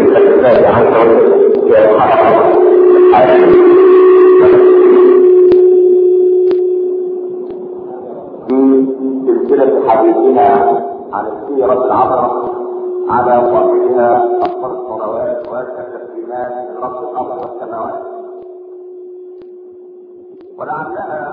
الله عز وجل في سلسلة حديثنا عن السيرة العبرة على صاحبها أفضل الصلوات وأزكى التسليمات من رب الأرض والسماوات ولعلها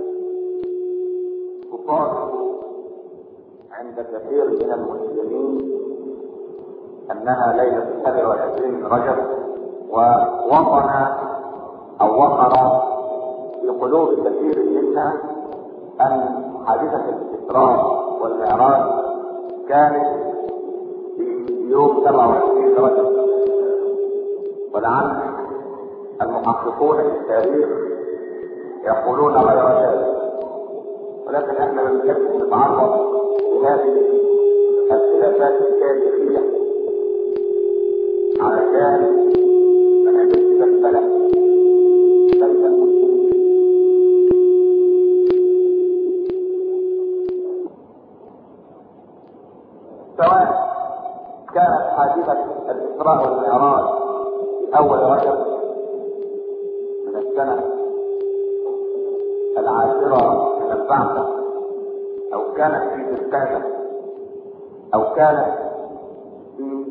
تصادف عند كثير من المسلمين انها ليله السابع والعشرين من رجب ووطن او وقر في قلوب كثير منا ان حادثه الاسراء والمعراج كانت في يوم 27 رجب ولعل المحققون في التاريخ يقولون غير ذلك ولكن احنا لم نحب نتعرض لهذه الخلافات التاريخيه علشان ما نعملش بلبله بين المسلمين سواء كانت حادثة الإسراء والمعراج في أول رجب من السنة العاشرة من البعثة أو كانت في ذي القعدة أو كانت في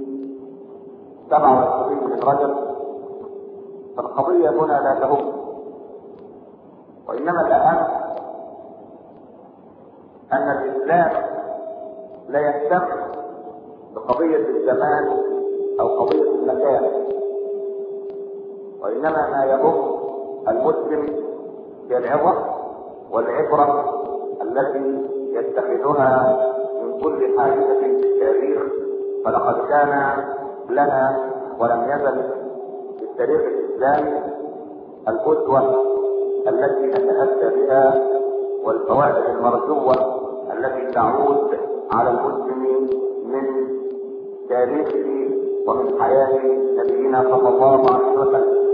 27 من رجب فالقضية هنا لا تهم وإنما الأهم أن الإسلام لا يهتم بقضية الزمان أو قضية المكان وإنما ما يهم المسلم هي العظة والعبرة التي يتخذها من كل حادثة في التاريخ فلقد كان لنا ولم يزل في التاريخ الإسلامي الأسوة التي نتأتى بها والفوائد المرجوة التي تعود على المسلمين من تاريخه ومن حياة نبينا صلى الله عليه وسلم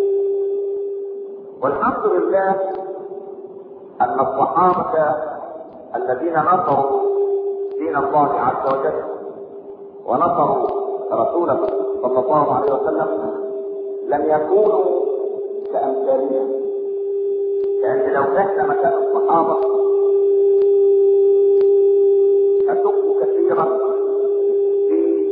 والحمد لله أن الصحابة الذين نصروا دين الله عز وجل ونصروا رسوله صلى الله عليه وسلم لم يكونوا كأمثالنا لأن لو كان مكان الصحابة أشك كثيرا في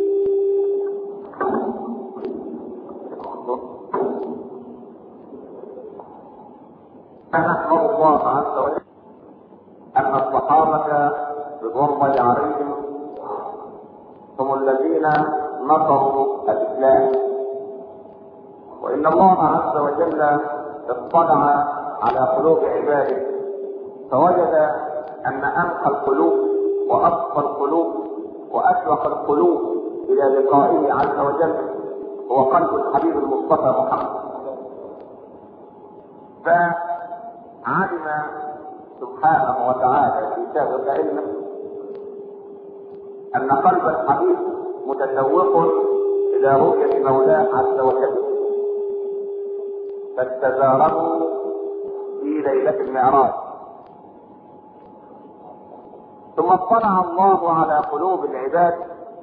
فنحمد الله عز وجل أن الصحابة رضوان الله عليهم هم الذين نصروا الإسلام وإن الله عز وجل اطلع على قلوب عباده فوجد أن أنقى القلوب وأصفى القلوب وأشرق القلوب إلى لقائه عز وجل هو قلب الحبيب المصطفى محمد فعلم سبحانه وتعالى في سابق علمه أن قلب الحبيب متشوق إلى رؤية مولاه عز وجل فاستزاره في ليلة المعراج ثم اطلع الله على قلوب العباد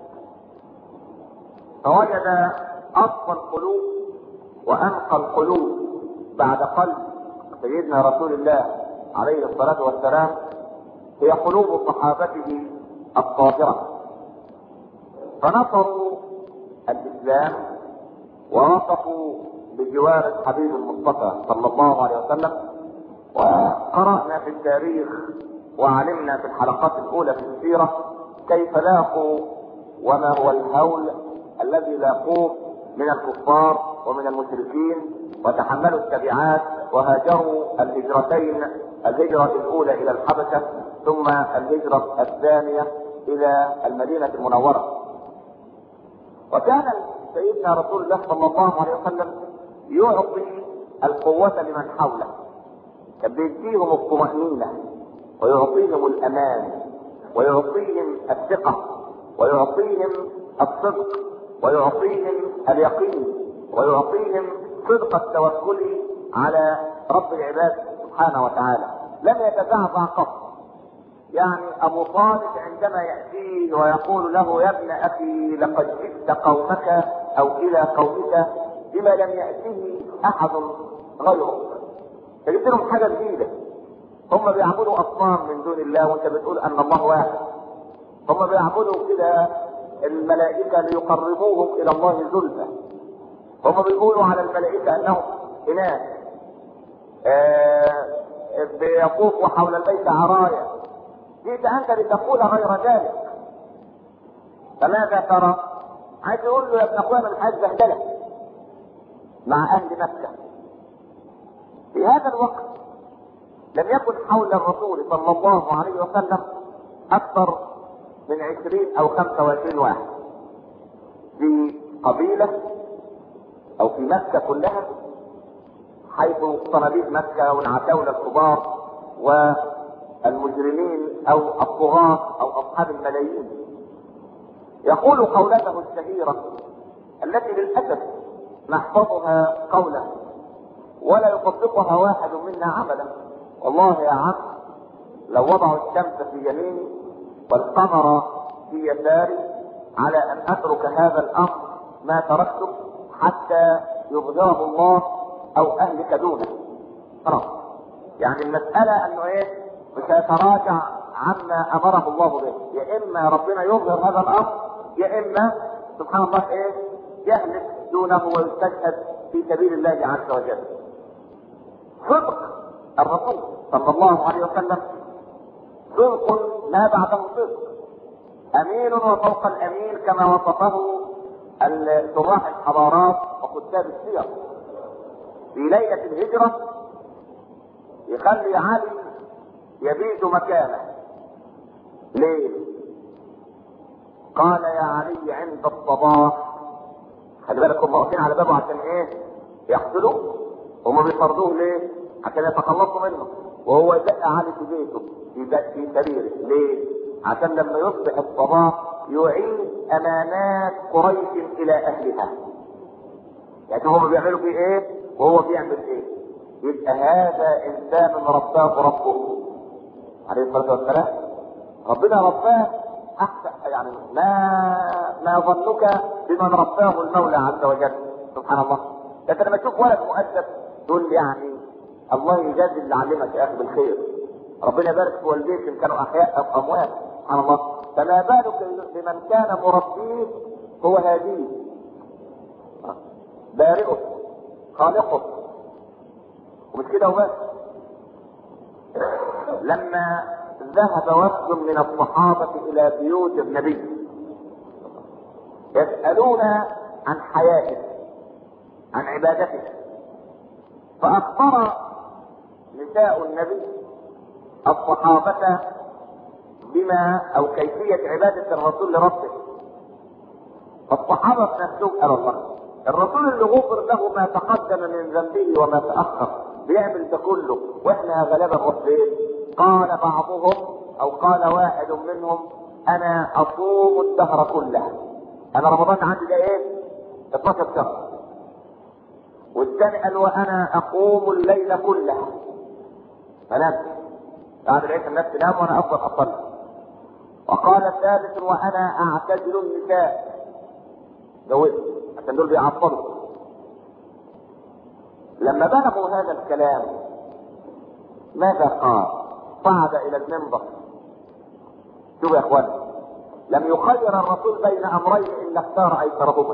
فوجد أصفى القلوب وأنقى القلوب بعد قلب سيدنا رسول الله عليه الصلاة والسلام هي قلوب صحابته الطاهرة فنصروا الإسلام ووقفوا بجوار الحبيب المصطفى صلى الله عليه وسلم وقرأنا في التاريخ وعلمنا في الحلقات الأولى في السيرة كيف لاقوا وما هو الهول الذي لاقوه من الكفار ومن المشركين وتحملوا التبعات وهاجروا الهجرتين الهجرة الأولى إلى الحبشة ثم الهجرة الثانية إلى المدينة المنورة وكان سيدنا رسول الله صلى الله عليه وسلم يعطي القوة لمن حوله كان بيديهم الطمأنينة ويعطيهم الأمان ويعطيهم الثقة ويعطيهم الصدق ويعطيهم اليقين ويعطيهم صدق التوكل على رب العباد سبحانه وتعالى لم يتزعزع قط يعني ابو طالب عندما ياتيه ويقول له يا ابن اخي لقد جئت قومك او الى قومك بما لم يأته احد غيرك فجبت لهم حاجة جديدة هم بيعبدوا اصنام من دون الله وانت بتقول ان الله واحد هم بيعبدوا كده الملائكة ليقربوهم الى الله زلفى هم بيقولوا على الملائكة انهم اناث آه بيطوفوا حول البيت عرايا جئت انت لتقول غير ذلك فماذا ترى؟ عايز يقول له يا ابن اخويا من حاجه بهدله مع اهل مكه في هذا الوقت لم يكن حول الرسول صلى الله عليه وسلم اكثر من عشرين او خمسة وعشرين واحد في قبيلة او في مكة كلها حيث صناديق مكة والعتاولة الكبار والمجرمين او الطغاة او اصحاب الملايين يقول قولته الشهيرة التي للأسف نحفظها قولا ولا يطبقها واحد منا عملا والله يا عم لو وضعوا الشمس في يميني والقمر في يساري على ان اترك هذا الامر ما تركته حتى يظهره الله او اهلك دونه خلاص يعني المسألة انه ايه مش هيتراجع عما امره الله به يا اما ربنا يظهر هذا الامر يا اما سبحان الله ايه يهلك دونه ويستشهد في سبيل الله عز وجل صدق الرسول صلى الله عليه وسلم صدق ما بعده صدق امين وفوق الامين كما وصفه شراح الحضارات وكتاب السير في ليلة الهجرة يخلي علي يبيت مكانه ليه قال يا علي عند الصباح خلي بالك هم واقفين على بابه عشان ايه يقتلوه هم بيطردوه ليه عشان يتخلصوا منه وهو يدق علي في بيته في في سريره ليه عشان لما يصبح الصباح يعيد امانات قريش الى اهلها يعني هم بيعملوا فيه ايه وهو بيعمل ايه يبقى هذا انسان رباه ربه عليه الصلاه والسلام ربنا رباه احسن يعني ما ما ظنك بمن رباه المولى عز وجل سبحان الله لكن لما تشوف ولد مؤدب تقول يعني الله يجازي اللي علمك يا اخي بالخير ربنا يبارك في والديك ان كانوا احياء او اموات سبحان الله فما بالك بمن كان مربيه هو هاديه بارئه خالقه ومش كده وبس لما ذهب وفد من الصحابة إلى بيوت النبي يسألون عن حياته عن عبادته فأخبر نساء النبي الصحابة بما أو كيفية عبادة الرسول لربه فالصحابة نفسهم قالوا الله الرسول اللي غفر له ما تقدم من ذنبه وما تأخر بيعمل ده كله واحنا غلابة نروح فين؟ قال بعضهم او قال واحد منهم انا اصوم الدهر كله انا رمضان عندي ده ايه 12 شهر والثاني قال وانا اقوم الليل كله فنام بعد العشاء الناس تنام وانا افضل اصلي وقال الثالث وانا اعتزل النساء جوزت عشان دول بيعطلوا لما بلغوا هذا الكلام ماذا قال صعد الى المنبر شوف يا اخوان لم يخير الرسول بين امرين الا اختار ايسرهما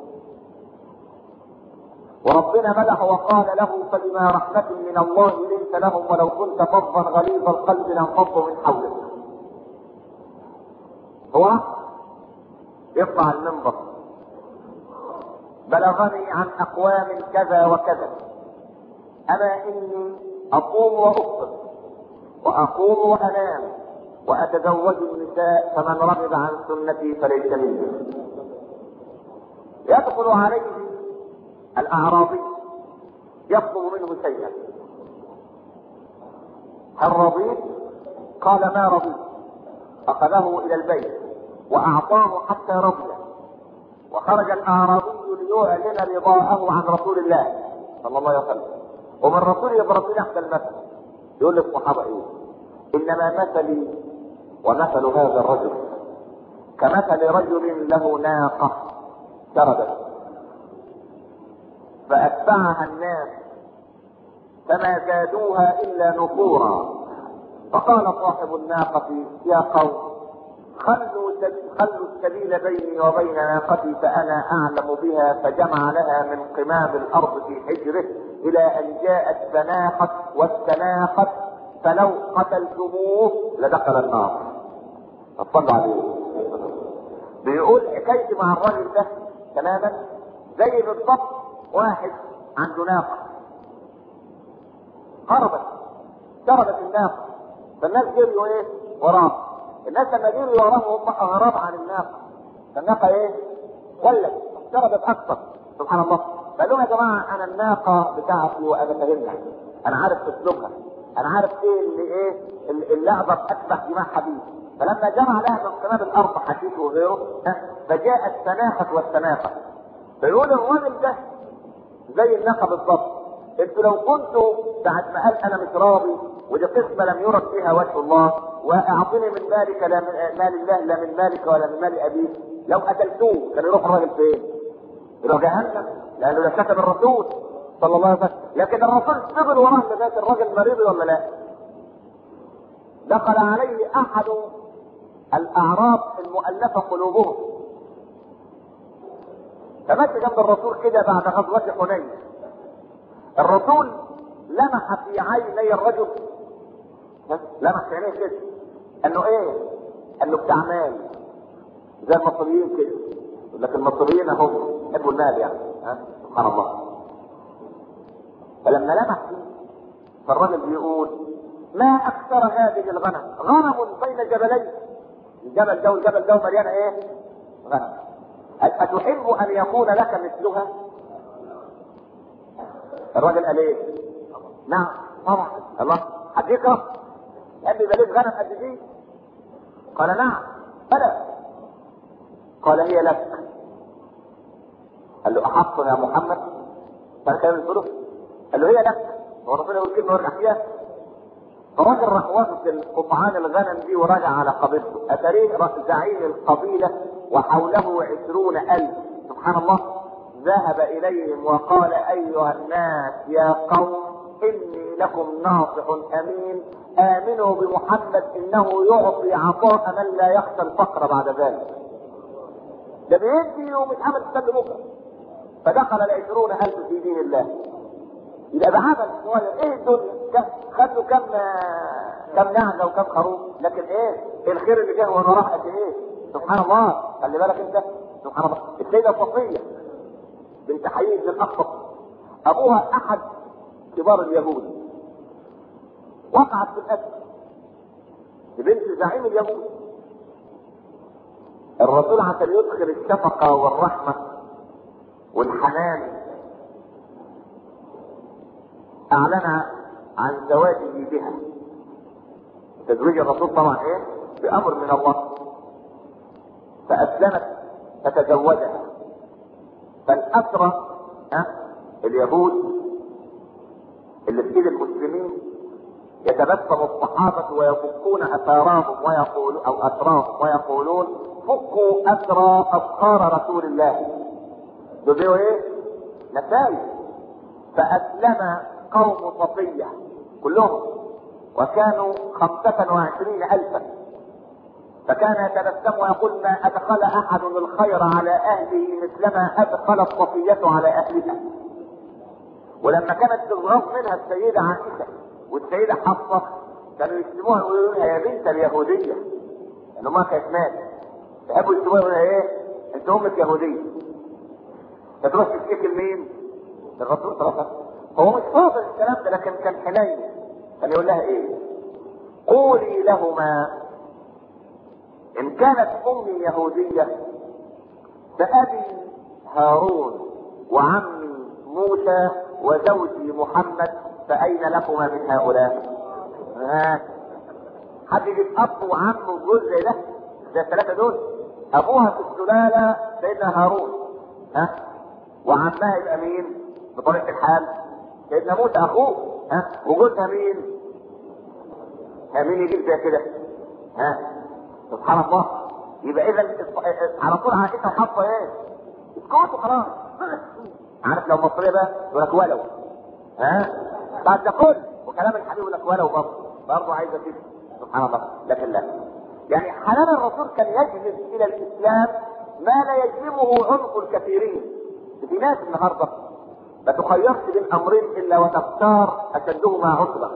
وربنا مدح وقال له فبما رحمة من الله لنت لهم ولو كنت فظا غليظ القلب لانفضوا من حولك. هو يطلع المنبر بلغني عن اقوام كذا وكذا اما اني اقوم وافطر واقوم وانام واتزوج النساء فمن رغب عن سنتي فليس مني يدخل عليه الاعرابي يطلب منه شيئا هل رضيت قال ما رضيت اخذه الى البيت واعطاه حتى رضي وخرج الاعرابي ليعلن رضاءه عن رسول الله صلى الله عليه وسلم ومن رسول يضرب احدى المثل يقول للصحابه ايه انما مثلي ومثل هذا الرجل كمثل رجل له ناقه شردت فاتبعها الناس فما زادوها الا نفورا فقال صاحب الناقة يا قوم خلوا خلوا السبيل بيني وبين ناقتي فانا اعلم بها فجمع لها من قمام الارض في حجره الى ان جاءت فناقت واستناقت فلو قتلتموه لدخل النار اطلع عليه بيقول حكايتي مع الراجل ده تماما زي بالضبط واحد عنده ناقه هربت ضربت الناقه فالناس جريوا ايه وراه الناس لما جريوا وراهم هم اغراب عن الناقه فالناقه ايه ولت ضربت اكثر سبحان الله قال لهم يا جماعه انا الناقه بتاعتي وانا فاهمها انا عارف اسلوبها انا عارف ايه اللي ايه اللي اقدر اتبع دماء حبيبي فلما جمع لها من قمام الارض حشيش وغيره فجاءت سناخه والسناخه فيقول الراجل ده زي الناقه بالضبط انتوا لو كنتوا بعد ما قال انا مش راضي ودي قسمه لم يرد فيها وجه الله واعطني من مالك لا من مال الله لا من مالك ولا من مال ابيك لو قتلتوه كان يروح الراجل فين؟ يروح جهنم لانه ده كتب الرسول صلى الله عليه وسلم لكن الرسول صبر وراه لذات الراجل مريض ولا لا؟ دخل عليه احد الاعراب المؤلفه قلوبهم فمشي جنب الرسول كده بعد غزوه حنين الرسول لمح في عيني الرجل لمح في عينيه كده انه ايه؟ انه بتاع مال زي المصريين كده يقول لك المصريين هم يحبوا المال يعني ها سبحان الله فلما لمح فيه فالرجل بيقول ما اكثر هذه الغنم غنم بين جبلين الجبل ده والجبل ده مليانه ايه؟ غنم أتحب أن يكون لك مثلها؟ الراجل قال ايه؟ نعم طبعا الله حقيقة يحب يبقى ليه غنم قد دي؟ قال نعم بلى قال هي لك قال له أحق يا محمد قال كلام الفلوس قال له هي لك هو ربنا يقول كلمة ويرجع فيها فالراجل راح واخد قطعان الغنم دي وراجع على قبيلته أتريه زعيم القبيلة وحوله عشرون ألف سبحان الله ذهب إليهم وقال أيها الناس يا قوم إني لكم ناصح أمين آمنوا بمحمد إنه يعطي عطاء من لا يخشى الفقر بعد ذلك ده بيدي ومش عامل تسلم بكره فدخل العشرون ألف في دين الله يبقى بعمل صغير ايه الدنيا خدوا كم كم نعجه وكم خروف لكن ايه الخير اللي جه وراه قد ايه سبحان الله خلي بالك انت سبحان الله السيده صفيه بنت حي بن الاقصى ابوها احد كبار اليهود وقعت في الاسر بنت زعيم اليهود الرسول عشان يدخل الشفقه والرحمه والحنان اعلن عن زواجه بها تزويج الرسول طبعا ايه بامر من الله فاسلمت فتزوجها فالاسرى ها اليهود اللي في ايد المسلمين يتبسم الصحابة ويفكون أثارهم ويقولون أو أسراهم ويقولون فكوا أسرى أبخار رسول الله. دول إيه؟ نسائي. فأسلم قوم صفية كلهم وكانوا خمسة وعشرين ألفا فكان يتبسم ويقول ما أدخل أحد الخير على أهله مثلما أدخلت صفية على أهلها ولما كانت تغضب منها السيدة عائشة والسيدة حفصة كانوا يسلموها ويقولوا لها يا بنت اليهودية لأنه ما كانت مات يحبوا يسلموها يقولوا ايه؟ أنت أمك يهودية فتروح تشتكي لمين؟ للرسول صلى الله عليه وسلم هو مش فاضل الكلام ده لكن كان حنين كان يقول لها ايه قولي لهما ان كانت امي يهودية فابي هارون وعمي موسى وزوجي محمد فاين لكما من هؤلاء ها حد يجيب اب وعم وجوز زي ده زي الثلاثه دول ابوها في السلاله سيدنا هارون ها وعمها يبقى مين بطريقه الحال سيدنا موسى اخوه ها وجوزها مين؟ ها مين يجيب زي كده؟ ها سبحان الله يبقى اذا على طول عائشه وحفصه ايه؟ اسكتوا خلاص عارف لو مصريه بقى يقول لك ولو ها بعد ده كل وكلام الحبيب يقول لك ولو برضه برضه عايزه كده سبحان الله لكن لا يعني حنان الرسول كان يجذب الى الاسلام ما لا يجذبه عنق الكثيرين في ناس النهارده ما تخيرش بين امرين الا وتختار اشدهما عقبه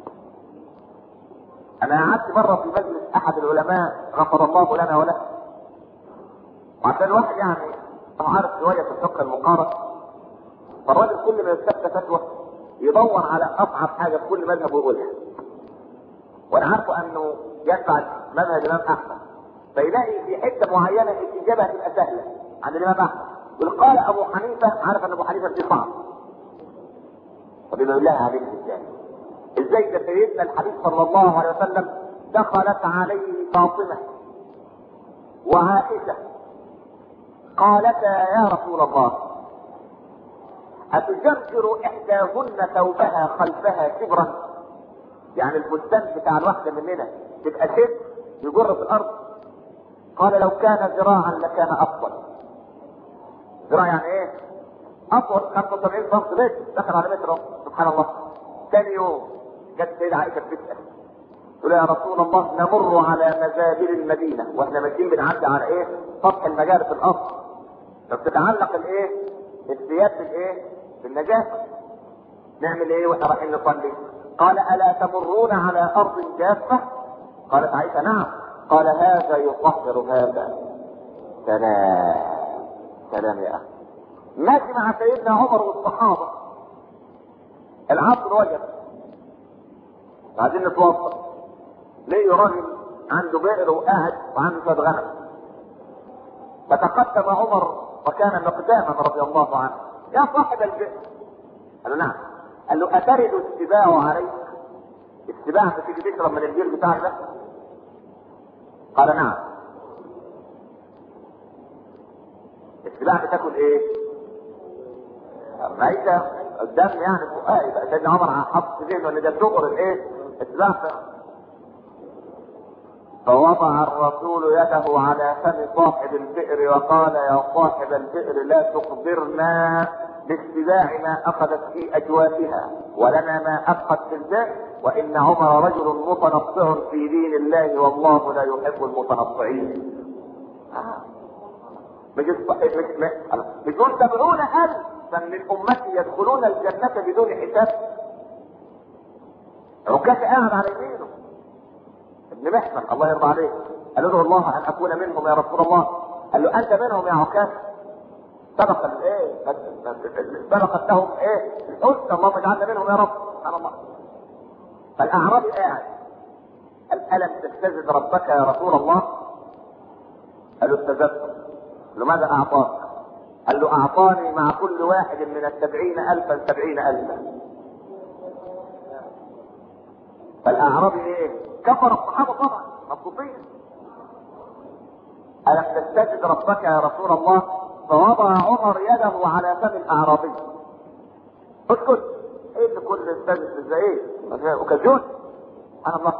انا قعدت مره في مجلس احد العلماء غفر الله لنا وله وعشان الواحد يعني عارف شويه في الفقه المقارن فالراجل كل ما يستفتى فتوى يدور على اصعب حاجه في كل مذهب ويقولها وانا عارفه انه يتبع مذهب الامام احمد فيلاقي في حته معينه الاجابه هتبقى سهله عند الامام احمد يقول قال ابو حنيفه عارف ان ابو حنيفه دي صعب طب يقول لها عليك ازاي؟ ازاي ده سيدنا الحبيب صلى الله عليه وسلم دخلت عليه فاطمه وعائشه قالتا يا رسول الله أتجرجر إحداهن ثوبها خلفها شبرا يعني الفستان بتاع الواحدة مننا تبقى شبر يجر في الأرض قال لو كان ذراعا لكان أفضل ذراع يعني إيه؟ أطول 75 سم متر دخل على متر سبحان الله ثاني يوم جت السيدة عائشة بتسأل تقول يا رسول الله نمر على مزابل المدينة واحنا ماشيين بنعدي على ايه؟ سطح المجال في الأرض فبتتعلق الايه؟ الثياب بالايه؟ بالنجاسة نعمل ايه واحنا رايحين نصلي؟ قال ألا تمرون على أرض جافة؟ قالت عائشة نعم قال هذا يطهر هذا سلام سلام يا أخي ماشي مع سيدنا عمر والصحابة العصر وجب بعدين نتوضا ليه راجل عنده بئر وقاعد وعنده شويه غنم فتقدم عمر وكان مقداما رضي الله عنه يا صاحب البئر قال له نعم قال له اترد السباع عليك السباع بتيجي تشرب من البير بتاعك ده قال نعم السباع بتاكل ايه ميتة الدم يعني فقائي بقى سيدنا عمر حط في ذهنه ان ده شغل الايه السباع فوضع الرسول يده على فم صاحب البئر وقال يا صاحب البئر لا تخبرنا بالسباع ما اخذت في اجوافها ولنا ما ابقت في البئر وان عمر رجل متنطع في دين الله والله لا يحب المتنطعين مش مش مش دول سبعون الفا من امتي يدخلون الجنه بدون حساب عكاش قاعد على يمينه ابن محمد الله يرضى عليه قال له الله ان اكون منهم يا رسول الله قال له انت منهم يا عكاش سبق الايه سبقت لهم ايه الحسنى اللهم اجعلنا منهم يا رب سبحان الله فالاعرابي قاعد قال الم تستزد ربك يا رسول الله قال له استزدت لماذا اعطاك قال له اعطاني مع كل واحد من السبعين الفا سبعين الفا فالاعرابي ايه كفر الصحابه طبعا مبسوطين الم تستجد ربك يا رسول الله فوضع عمر يده على فم الاعرابي اسكت ايه اللي كل استجد زي ايه اوكازيون سبحان الله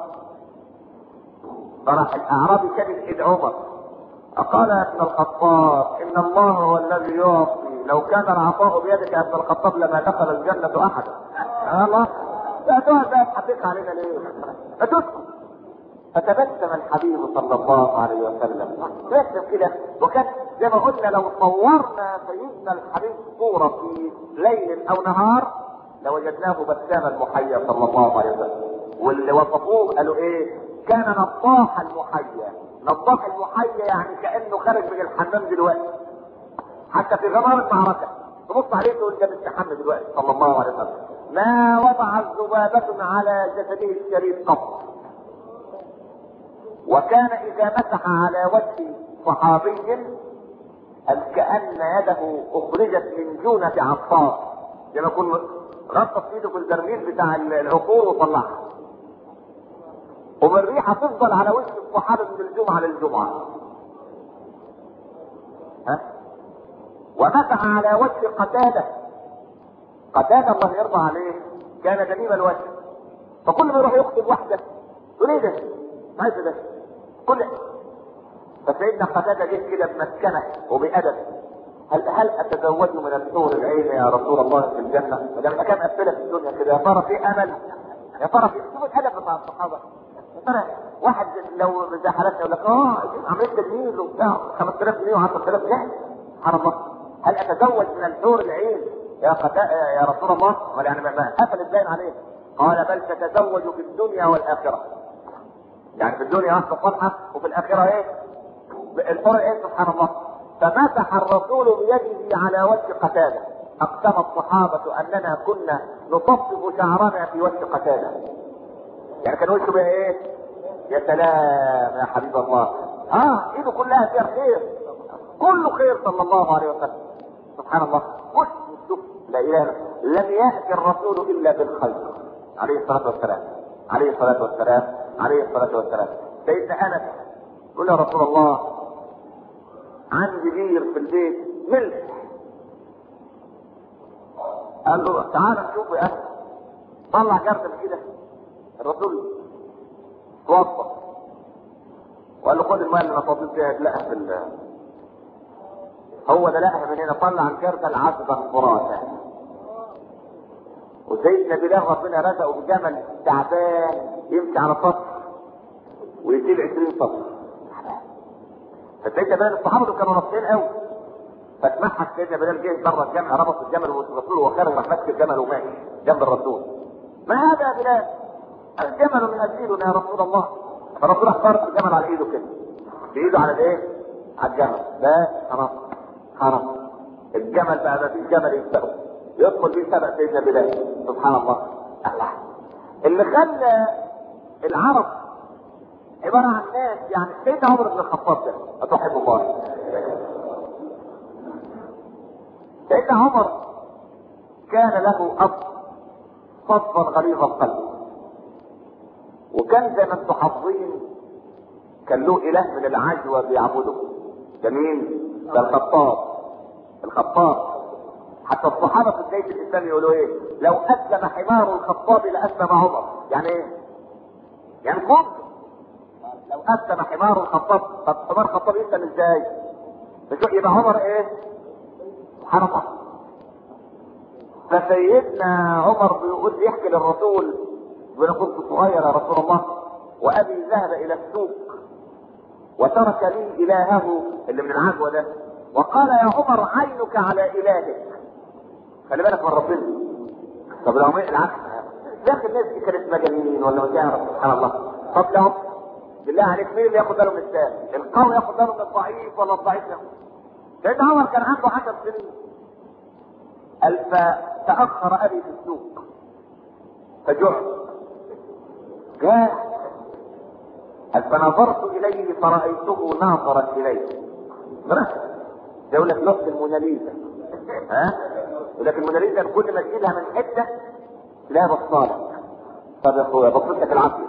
فراح الاعرابي كان ايد عمر قال يا ابن الخطاب ان الله هو الذي يعطي لو كان العطاء بيدك يا ابن الخطاب لما دخل الجنه احد سبحان الله لا تقعد بقى تحقق علينا ليه؟ فتسكت فتبسم الحبيب صلى الله عليه وسلم تبسم كده وكان زي ما قلنا لو صورنا سيدنا الحبيب صوره في ليل او نهار لوجدناه بساما محيا صلى الله عليه وسلم واللي وصفوه قالوا ايه؟ كان نطاح المحيا نطاح المحيا يعني كانه خارج من الحمام دلوقتي حتى في غمار المعركه تبص عليه تقول ده مستحمى دلوقتي صلى الله عليه وسلم ما وضعت ذبابة على جسده الشريف قط وكان إذا مسح على وجه صحابي كأن يده أخرجت من جونة عطار زي ما يكون غطس ايده في البرميل بتاع العقور وطلعها وبالريحة تفضل على وجه الصحابة من الجمعة للجمعة ها ومسح على وجه قتادة قتادة الله يرضى عليه كان جميل الوجه فكل ما يروح يخطب واحدة تقول ايه ده؟ ما ده كل فسيدنا قتادة جه كده بمسكنة وبأدب هل هل اتزوج من الحور العين العين يا رسول الله في الجنه ولما كان قفله في الدنيا كده يا ترى في امل يا ترى في شوف الهدف بتاع الصحابه يا ترى واحد لو زي حالتنا يقول لك اه عملت تجميل وبتاع 5000 جنيه و10000 جنيه سبحان الله هل اتزوج من الحور العين يا قتاء يا رسول الله ولا يعني ما قفلت باين عليه قال بل تتزوج في الدنيا والاخره يعني في الدنيا واحده صالحه وفي الاخره ايه الحور ايه سبحان الله فمسح الرسول بيده على وجه قتاده اقسم الصحابه اننا كنا نطبطب شعرنا في وجه قتاده يعني كان وشه بقى ايه يا سلام يا حبيب الله اه ايده كلها فيها خير كله خير صلى الله عليه وسلم سبحان الله كل شوف لا اله لم ياتي الرسول الا بالخير عليه الصلاه والسلام عليه الصلاه والسلام عليه الصلاه والسلام سيدنا انس يقول يا رسول الله عندي بير في البيت ملح قال له تعال نشوف يا اخي طلع جردل كده الرسول توضى وقال له خد الماء اللي انا فاضل فيها لقها في ال هو ده لقها من هنا طلع الجردل عذبا فراتا وسيدنا بلال ربنا رزقه بجمل تعبان يمشي على سطح ويشيل 20 سطح فسيدنا بلال الصحابه دول كانوا ناصحين قوي فتمحك سيدنا بلال جه بره الجامع ربط الجمل والرسول وهو خارج راح ماسك الجمل وماشي جنب الرسول ما هذا يا بلال؟ الجمل من اجلنا يا رسول الله فالرسول اختار الجمل على ايده كده بايده على الايه؟ على الجمل بس خلاص خلاص الجمل بقى ما فيش جمل يسبقه يدخل بيه سبق سيدنا بلال سبحان الله الله اللي خلى العرب عبارة عن ناس يعني سيدنا عمر بن الخطاب ده أتحب الله سيدنا عمر كان له أب صفا غليظ القلب وكان زي ما انتم حافظين كان له إله من العجوة بيعبده ده مين؟ ده الخطاب الخطاب حتى الصحابة في بداية الإسلام يقولوا إيه؟ لو أسلم حمار الخطاب لأسلم عمر، يعني إيه؟ يعني ممكن لو أسلم حمار الخطاب طب حمار الخطاب يسلم إزاي؟ فشو يبقى عمر إيه؟ سبحان الله فسيدنا عمر بيقول يحكي للرسول يقول أنا كنت صغير يا رسول الله وأبي ذهب إلى السوق وترك لي إلهه اللي من العجوة ده وقال يا عمر عينك على إلهك خلي بالك من ربنا طب لو مين العكس يا اخي الناس دي كانت مجانين ولا مش عارف سبحان الله طب لو بالله عليك مين اللي ياخد باله من الثاني؟ القوي ياخد باله من الضعيف ولا الضعيف ياخد سيدنا عمر كان عنده 10 سنين قال فتأخر أبي في السوق فجعت جاء قال فنظرت إليه فرأيته ناظرا إليه يقول لك نص الموناليزا ها يقول لك الموناليزا كل ما تجيبها من حته تلاقيها بصالك طب يا اخويا بصيت لك العافيه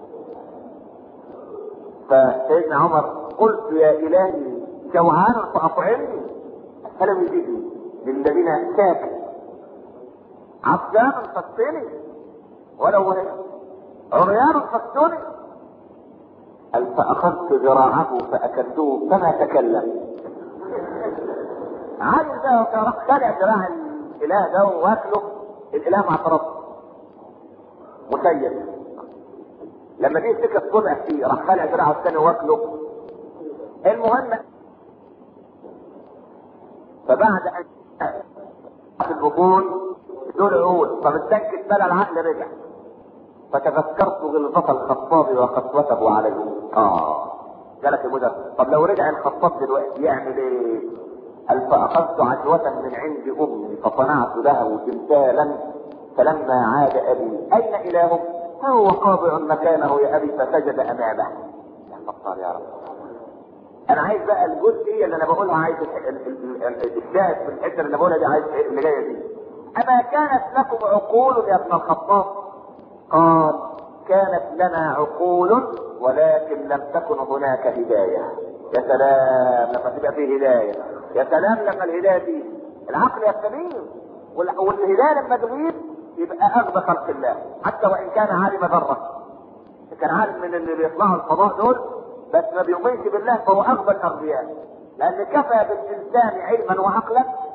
فسيدنا عمر قلت يا الهي جوعانا فاطعمني فلم يجدني للذين ساكت عطشانا فاسقني ولو عريانا فاستني قال فاخذت ذراعه فاكلته فما تكلم عايز ده كان راح خلع ذراع الاله ده واكله الاله مع طرفه مسيد لما جه سكه صبع فيه راح خلع ذراعه الثاني واكله المهم فبعد ان في البطون دول عود فبتسكت بلا العقل رجع فتذكرت غلظة الخطاب وقسوته عليه اه جالك المدرس طب لو رجع الخطاب دلوقتي يعمل ايه؟ قال فأخذت عجوة من عند أمي فصنعت له تمثالا فلما عاد أبي أين إلهه؟ هو قاطع مكانه يا أبي فسجد أمامه يا خطاب يا رب أنا عايز بقى الجزئية اللي أنا بقولها عايز الشاهد في الحتة اللي أنا بقولها دي عايز اللي جاية دي أما كانت لكم عقول يا ابن الخطاب؟ قال كانت لنا عقول ولكن لم تكن هناك هداية يا سلام لما تبقى فيه هداية يا سلام لما الهدايه دي العقل يستبين والهدايه لما تغيب يبقى اغبى خلق الله حتى وان كان عالم ذره كان عالم من اللي بيطلعوا الفضاء دول بس ما بيؤمنش بالله فهو اغبى الاغبياء لان كفى بالانسان علما وعقلا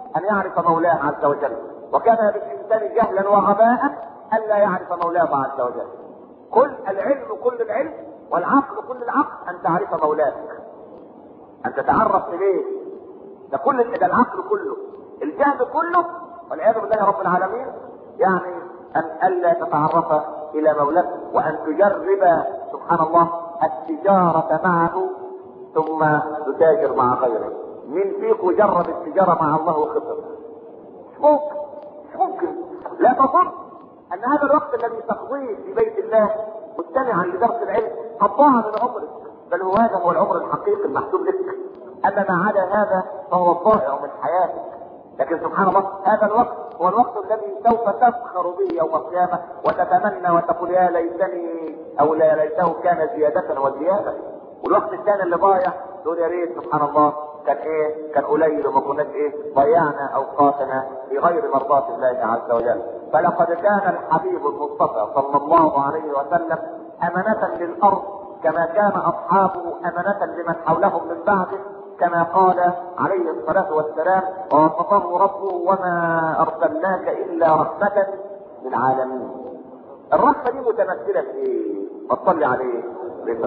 ان يعرف مولاه عز وجل وكان بالانسان جهلا وغباء الا يعرف مولاه عز وجل كل العلم كل العلم والعقل كل العقل ان تعرف مولاك ان تتعرف اليه ده كل ده العقل كله الجهل كله والعياذ بالله رب العالمين يعني ان الا تتعرف الى مولاك وان تجرب سبحان الله التجاره معه ثم تتاجر مع غيره من فيكم جرب التجاره مع الله وخسر مش ممكن مش ممكن لا تظن ان هذا الوقت الذي تقضيه في بيت الله مستمعا لدرس العلم قد ضاع من عمرك بل هو هذا هو العمر الحقيقي المحسوب لك اما ما عدا هذا فهو الضائع من حياتك لكن سبحان الله هذا الوقت هو الوقت الذي سوف تفخر به يوم القيامة وتتمنى وتقول يا ليتني او لا ليته كان زيادة وزيادة والوقت الثاني اللي ضايع تقول يا ريت سبحان الله كان ايه كان قليل وما كناش ايه ضيعنا اوقاتنا في غير مرضاة الله عز وجل فلقد كان الحبيب المصطفى صلى الله عليه وسلم امانة للارض كما كان اصحابه امانة لمن حولهم من بعده كما قال عليه الصلاة والسلام ووصفه ربه وما ارسلناك الا رحمة للعالمين الرحمة دي متمثلة في ايه؟ وتصلي عليه ليس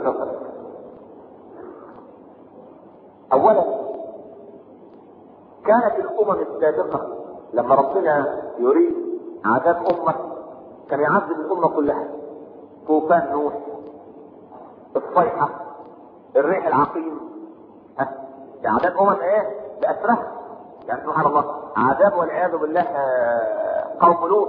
اولا كانت الامم السابقة لما ربنا يريد عذاب امة كان يعذب الامة كلها طوفان نوح الصيحة الريح العقيم ها عذاب امم ايه باسرها يعني سبحان الله عذاب والعياذ بالله قوم لوط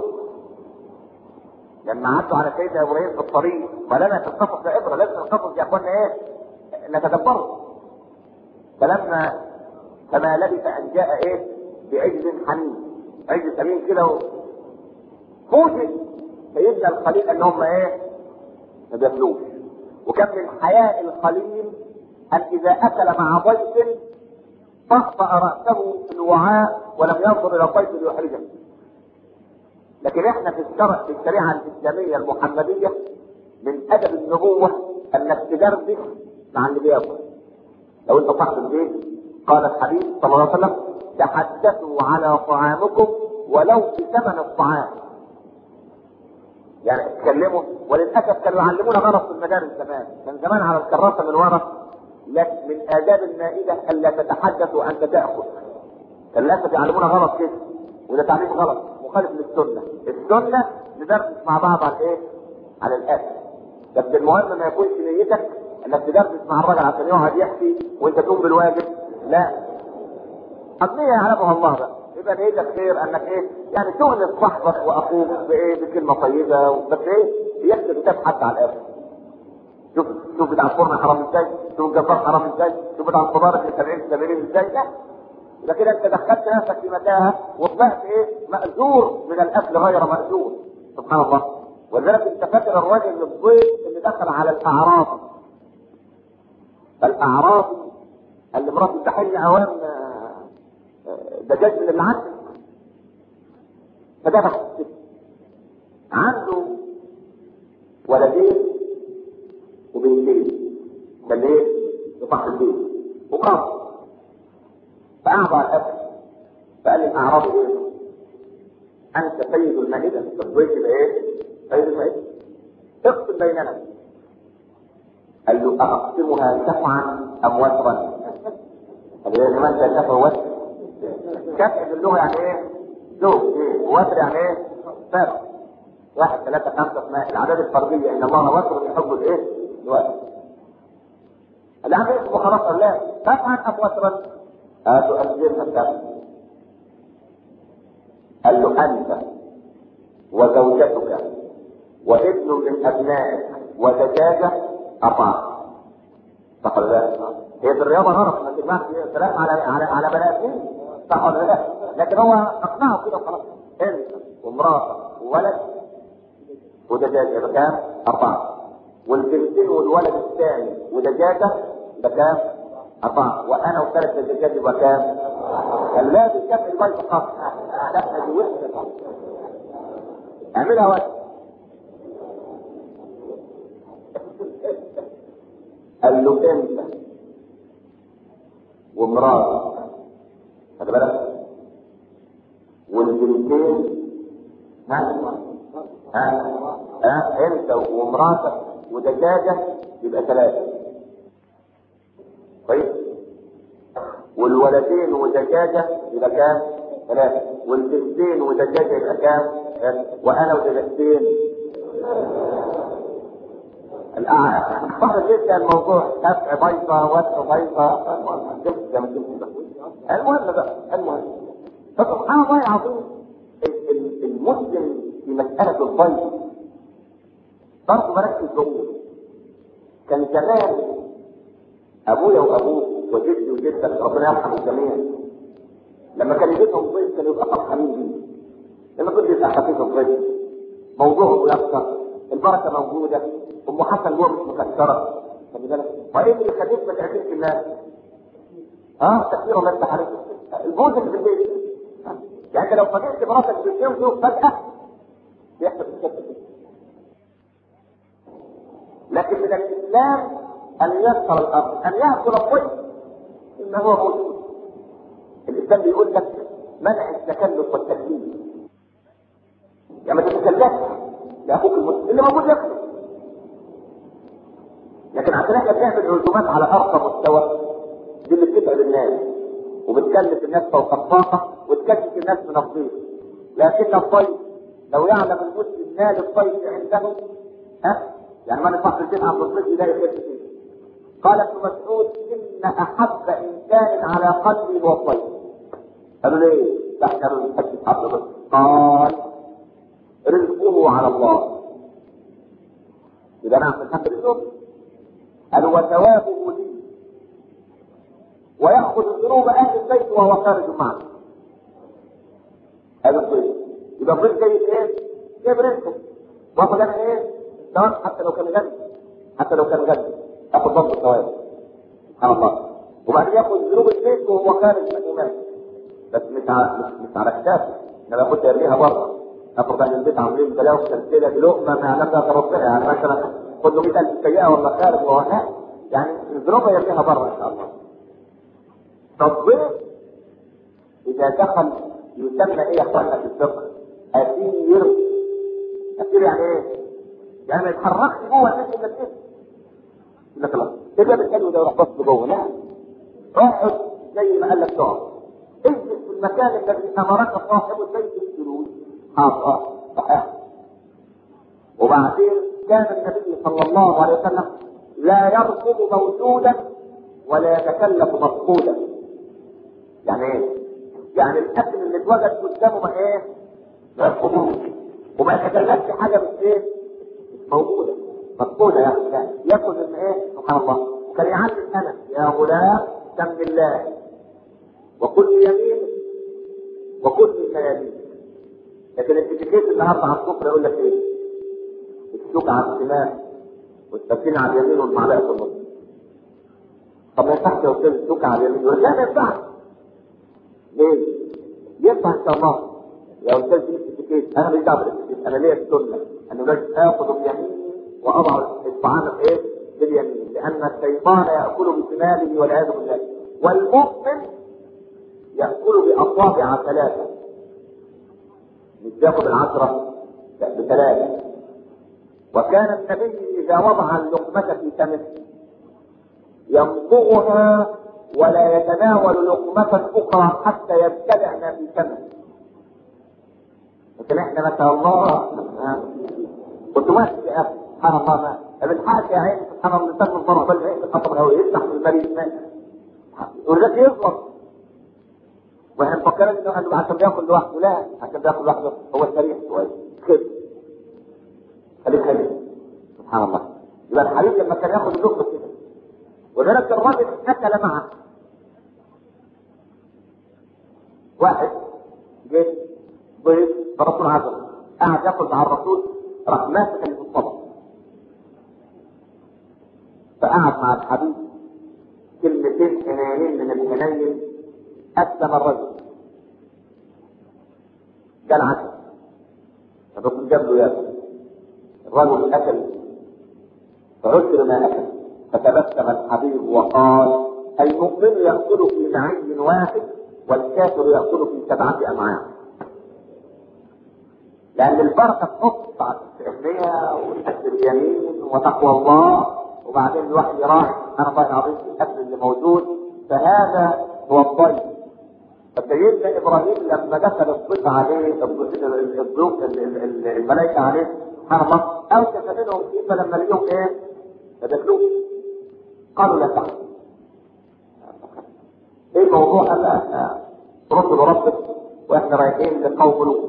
لما عدوا على سيدنا ابراهيم في الطريق ولنا في القصص عبره لازم القصص يا اخوانا ايه نتدبره فلما فما لبث ان جاء ايه بعجل حنين عجل سمين كده فوجئ سيدنا الخليل ان هم ايه ما بياكلوش وكان من حياء الخليل ان اذا اكل مع ضيف طأطأ رأسه في الوعاء ولم ينظر الى الضيف ليحرجه لكن احنا في الشرع في الشريعه الاسلاميه المحمديه من ادب النبوه انك تدردش مع اللي بياكل لو انت صاحب البيت قال الحبيب صلى الله عليه وسلم تحدثوا على طعامكم ولو بثمن الطعام يعني اتكلموا وللاسف كانوا يعلمونا غلط في المدارس زمان كان زمان على الكراسه من ورا لكن من آداب المائدة ألا تتحدث وأنت تأكل. كان للأسف يعلمونا غلط كده وده تعليم غلط مخالف للسنة. السنة ندردش مع بعض على إيه؟ على الأكل. بس المهم ما يكونش نيتك إنك تدردش مع الراجل عشان يقعد يحكي وأنت تقوم بالواجب. لا. قضية يعلمها الله بقى. يبقى نيتك خير انك ايه يعني تؤنس صاحبك واخوك بايه بكلمه طيبه بس ايه يكتب كتاب حتى على الاخر شوف شوف بتاع الفرن حرام ازاي شوف الجزار حرام ازاي شوف بتاع الخضار اللي 70 70 ازاي لا يبقى كده انت دخلت نفسك في متاهه وطلعت ايه مأجور من الاكل غير مأجور سبحان الله ولذلك انت فاكر الراجل الضيف اللي دخل على الاعراض الاعراض اللي مراته تحل اوام دجاج من اللي عندك فدخل عنده ولدين وبالليل كان ايه؟ يطلع الليل وقام فأعطى الأكل فقال للأعراب ايه؟ أنت سيد المائدة الضيف يبقى ايه؟ سيد المائدة اقسم بيننا قال له أقسمها شفعا أم وترا؟ قال له لما أنت شفع وتر شفع باللغة يعني ايه؟ زوج ايه؟ وتر يعني ايه؟ فرق واحد ثلاثة خمسة اسمها الأعداد الفردية إن الله وتر يحب الإيه؟ الوتر. العم اسمه خلاص قال لا تفعل أم وترا؟ هاتوا أسجلنا الكلام. قال له أنت وزوجتك وابن من أبنائك ودجاجة أربعة. صح ولا لا؟ هي في الرياضة غلط ما تجمعش كلام على على على بني آدمين صح ولا لا؟ لكن هو أقنعه كده وخلاص. أنت ومراتك وولد ودجاجة بكام؟ أربعة. والبنتين والولد الثاني ودجاجة بكام؟ أربعة. وأنا وثلاث دجاجات بكام؟ قال لا دي كام البيت فقط. لا دي وحدة. اعملها وقت. قال له أنت ومراتك خد بالك؟ والبنتين ها ها ها انت ومراتك ودجاجه يبقى ثلاثه كويس والولدين ودجاجه يبقى كام؟ ثلاثه والبنتين ودجاجه يبقى كام؟ وانا ودجاجتين الأعلى جدا الموضوع دفع بيضة ودفع بيضة المهم بقى المهم فسبحان الله العظيم المسلم في مسألة الضيف برضه بركز بقول كان زمان أبويا وأبوك وجدي وجدك ربنا يرحم الجميع لما كان يجيبهم ضيف كانوا يبقى فرحانين بيه لما كنت يبقى خفيف الضيف موضوعه يكثر البركه موجوده ام حسن جوه مش مكسره خلي بالك وايه اللي يخليك ما تعرفش الناس اه تكفير الله يفتح عليك الجوز اللي في البيت يعني انت لو فاجئت مراتك باليوم دي فجاه بيحصل الشك لكن من الاسلام ان يسر الامر ان ياكل الضيف ما هو موجود الاسلام بيقول لك منع التكلف والتكليف يعني ما تتكلفش لاخوك المسلم اللي موجود يكتب لكن عشان احنا بنعمل عزومات على ارقى مستوى دي اللي بتتعب الناس وبتكلف الناس فوق الطاقه وتكلف الناس من الضيف لكن الضيف لو يعلم المسلم مال الضيف عنده ها يعني ما نصح البيت عند الضيف يلاقي خير فيه قال ابن مسعود ان احب انسان على قلبي هو الضيف قالوا ليه؟ تحكروا الحج حفظ قال رزقه على الله يبقى نعم نحب رزقه قال وثوابه لي ويأخذ ذنوب أهل البيت وهو خارج معه هذا الضيف يبقى الضيف جاي ايه؟ جايب رزقه واخد انا ايه؟ ثواب حتى لو كان غني حتى لو كان غني اخذ ضبط الثواب سبحان الله وبعدين ياخذ ذنوب البيت وهو خارج من الايمان بس مش على مش, مش على كتافه انا كنت ارميها بره افرض اهل البيت عاملين بلاوي سلسله بلقمه ما يعلمها بربنا يعني مثلا خد له 100000 سيئه ولا خارج وهو لا يعني الذنوب يرميها بره ان شاء الله فالضيف اذا دخل يسمى ايه يا اخوانا في الفقه؟ اسير اسير يعني ايه؟ يعني ما يتحركش جوه الناس الا الاسم يقول لك لا كده بالحلو ده يروح بص جوه لا اقعد زي ما قال لك تقعد اجلس في المكان الذي امرك صاحب البيت بالجلوس حاضر صحيح وبعدين كان النبي صلى الله عليه وسلم لا يرفض موجودا ولا يتكلف مفقودا يعني ايه؟ يعني الاكل اللي اتوجد قدامه ما ايه؟ ما يرفضوش وما يتكلفش حاجه مش ايه؟ مش موجوده مفقوده يعني لا ياكل من ايه؟ سبحان الله كان يعلم انس يا غلام سم الله وكل يمين وكل الميامين لكن الاتيكيت النهارده على السفره يقول لك ايه؟ السوق على الشمال والسكين على اليمين والمعلقه في النص. طب ما ينفعش يا استاذ السوق على اليمين يقول لا ما ينفعش. ليه؟ ينفع ان شاء الله يا استاذ دي الاتيكيت انا مش دعوه بالاتيكيت انا ليا السنه انه لازم اخذ بيميني واضع الطعام في ايه؟ باليمين لان الشيطان ياكل بشماله والعياذ بالله والمؤمن ياكل باصابع ثلاثه مش بياخد العشرة بثلاثة وكان النبي إذا وضع اللقمة في فمه يمضغها ولا يتناول لقمة أخرى حتى يبتلع ما في فمه لكن احنا ما شاء الله كنت واقف يا اخي سبحان الله ما بالحق يا عيني سبحان الله الانسان من طرف العين خطب الهواء يفتح في المريض ما ولذلك يغلط واحنا مفكرين انه عشان بياكل لوحده لا عشان بياكل لوحده هو سريع شويه كده خليك خليك سبحان الله يبقى الحبيب لما كان ياخد اللقمه كده وذلك الراجل اكل معه واحد جه ضيف الرسول عزم قعد ياكل مع الرسول راح ماسك اللي في الطبق فقعد مع الحبيب كلمتين حنينين من الحنين أسلم الرجل قال عسل الرسول جاب له ياكل الرجل أكل فعسر ما أكل فتبسم الحبيب وقال المؤمن يأكل في معين واحد والكافر يأكل في سبعة أمعاء لان البركه تحط على التأمية والاكل اليمين وتقوى الله وبعدين الواحد يراعي سبحان الله العظيم في الاكل اللي موجود فهذا هو الضيف فسيدنا ابراهيم لما دخل الضيف عليه الضيوف الملائكه عليه سبحان الله اوجس منهم كيف لما لقيهم ايه؟ فدخلوه قالوا لا تحزن ايه الموضوع قال احنا رد بربك واحنا رايحين لقوم لوط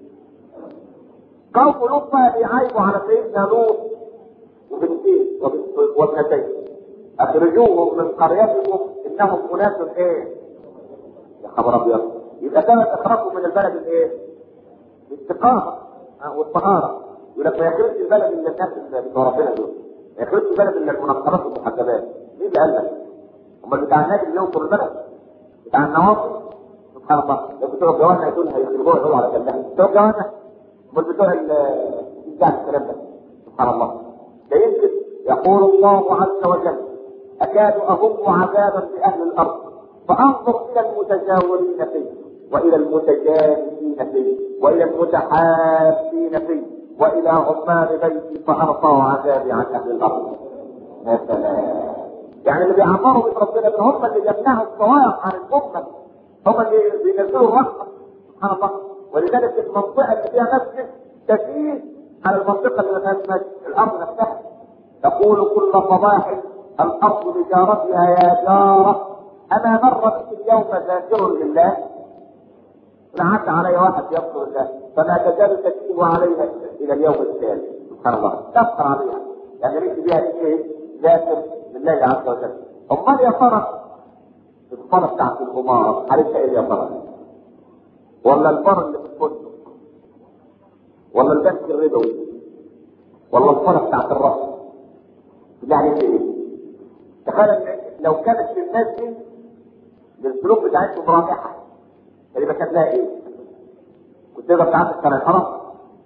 قوم لوط بقى بيعايبوا على سيدنا لوط وبنتين وابنتين اخرجوهم من قريتكم انهم اناس ايه؟ يا خبر ابيض يبقى كانت اخراجهم من البلد الايه؟ الاستقامه والطهاره يقول لك ما يخرجش البلد الا الناس اللي بتوع ربنا دول ما يخرجش البلد الا المنقرات والمحجبات مين اللي قال لك؟ امال بتاع النادي اللي ينصر البلد بتاع النواصر سبحان الله لو بتوع الجوانا يقول هيخرجوها يقولوا على كلام بتوع الجوانا امال بتوع بتاع الكلام ده سبحان الله لا يمكن يقول الله عز وجل اكاد اهم عذابا باهل الارض فانظر الى المتجاورين فيه والى المتجانسين فيه والى المتحابين فيه والى عمال بيتي فارفع عذابي عن اهل الارض يا سلام يعني اللي بيعمروا بيت ربنا هم اللي يمنعوا الصواعق عن الامه هم اللي بينزلوا الرحمه سبحان الله ولذلك المنطقه اللي فيها مسجد تزيد على المنطقه اللي ما فيهاش مسجد الارض نفسها تقول كل صباح الارض لجارتها يا جاره اما مر بك اليوم ذاكر لله لعد علي واحد يذكر الله فما تزال تكتب عليها الى اليوم التالي سبحان الله تفخر عليها يعني ليس بها ايه ذاكر لله عز وجل امال يا ترى الصلاه بتاعت الاماره عارفها ايه يا ترى ولا البر اللي في الفندق ولا البنك الربوي ولا الصلاه بتاعت الرأس يعني ايه تخيل لو كانت في الناس دي السلوك بتاعتهم رائحه اللي كانت لها ايه؟ كنت تقدر تعرف كان الحرام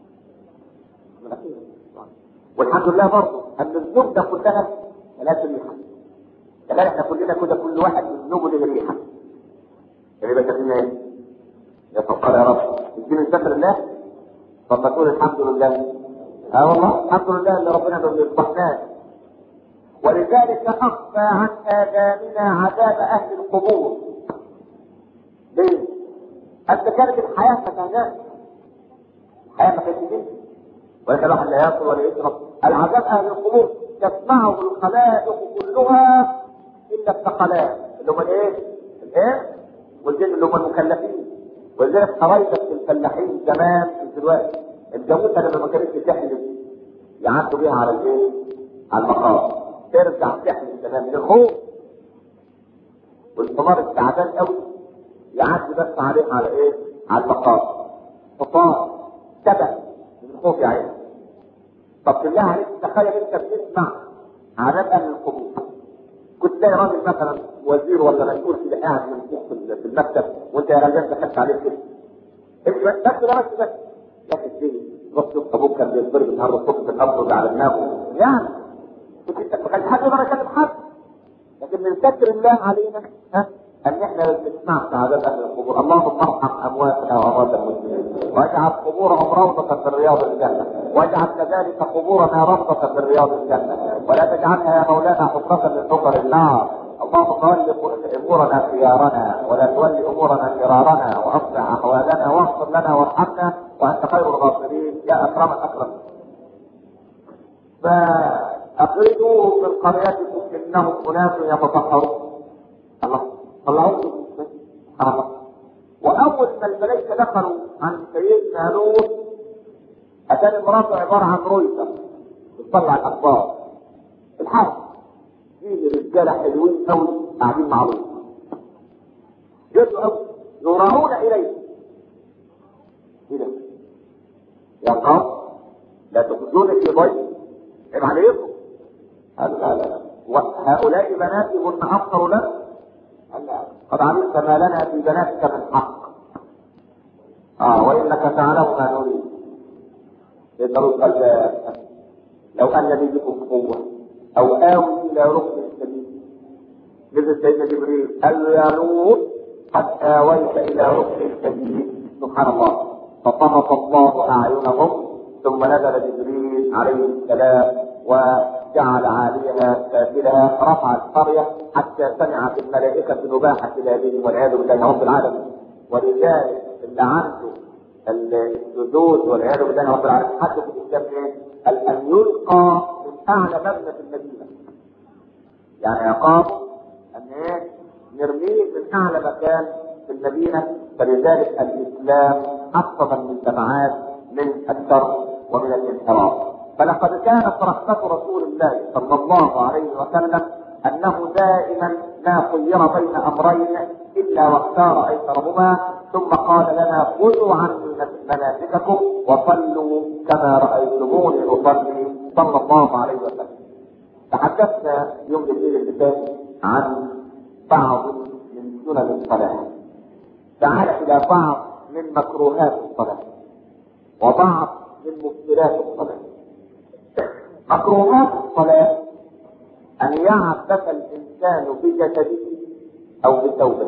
والحمد لله برضه ان الذنوب ده كلها ملهاش ريحه تخيل احنا كلنا كده كل واحد من ذنوبه له ريحه اللي بكلمنا ايه؟ يا فقر يا رب اديني ستر الله طب تقول الحمد لله اه والله الحمد لله اللي ربنا ما بيفضحناش ولذلك اخفى عن اذاننا عذاب اهل القبور ليه؟ انت كانت الحياه فتنات الحياه ما كانتش كده ولكن الواحد لا ياكل ولا يشرب العذاب اهل القبور تسمعه الخلائق كلها الا الثقلات اللي هم الايه؟ الايه؟ والجن اللي هم المكلفين ولذلك قرايبك في الفلاحين زمان في دلوقتي الجاموسه لما ما كانتش تحلف يعدوا بيها على الايه؟ على المقام ترجع تحلف تمام من الخوف والحمار التعبان قوي يعدي بس عليه على ايه؟ على المقام حصان سبع من الخوف يا عيني طب بالله عليك تخيل انت بتسمع عذاب اهل القبور كنت تلاقي راجل مثلا وزير ولا مسؤول كده قاعد من فوق في المكتب وانت يا رجال دخلت عليه كده انت بس ده بس بس يا اخي الدين روح شوف ابوك كان بيضرب النهارده الصبح في الارض على دماغه يعني كنت انت ما كانش حد يقدر يكلم حد لكن من ستر الله علينا ها ان احنا ما بنسمعش عذاب اهل القبور اللهم ارحم امواتنا واموات المسلمين واجعل قبورهم روضة من رياض الجنة واجعل كذلك قبورنا روضة من رياض الجنة ولا تجعلها يا مولانا حفرة من حفر النار اللهم تول امورنا خيارنا ولا تول امورنا شرارنا واصلح احوالنا واغفر لنا وارحمنا وانت خير الغافرين يا اكرم الاكرم فاخرجوا من قريتكم انهم اناس يتطهرون الله طلعوه سبحان الله واول ما الملائكه دخلوا عن سيدنا نوح اتاني امراته عباره عن رويته بتطلع الاخبار الحرب فيه رجاله حلوين قوي قاعدين مع رويته جدوا قوي يراعون اليه ايه ده؟ يا قوم لا تخرجوني في ضيف عيب عليكم قال لا لا لا وهؤلاء بناتي هن افضل لك قال لا قد علمت ما لنا في بناتك من حق اه وانك تعلم ما نريد يقدروا قال لو ان لي بكم قوه او اوي الى ركن السبيل نزل سيدنا جبريل قال له يا نور قد اويت الى ركن السبيل سبحان الله فطمس الله اعينهم ثم نزل جبريل عليه السلام وجعل عاليها سافلها رفع القريه حتى سمعت الملائكه نباحه بلادهم والعياذ بالله رب العالمين ولذلك اللي عنده السدود والعياذ بالله رب العالمين حتى في الاسلام ايه؟ ان يلقى من اعلى مبنى في المدينه. يعني عقابه ان ايه؟ نرميه من اعلى مكان في المدينه فلذلك الاسلام حفظ المجتمعات من الشر ومن الانحراف. فلقد كانت رحمه رسول الله صلى الله عليه وسلم انه دائما ما خير بين امرين الا واختار ايسرهما ثم قال لنا خذوا عني مناسككم وصلوا كما رايتموني اصلي صلى الله عليه وسلم. تحدثنا يوم الاثنين اللي فات عن بعض من سنن الصلاه. تعال الى بعض من مكروهات الصلاه وبعض من مبطلات الصلاه. مكروهات الصلاه ان يعبث الانسان بجسده او بثوبه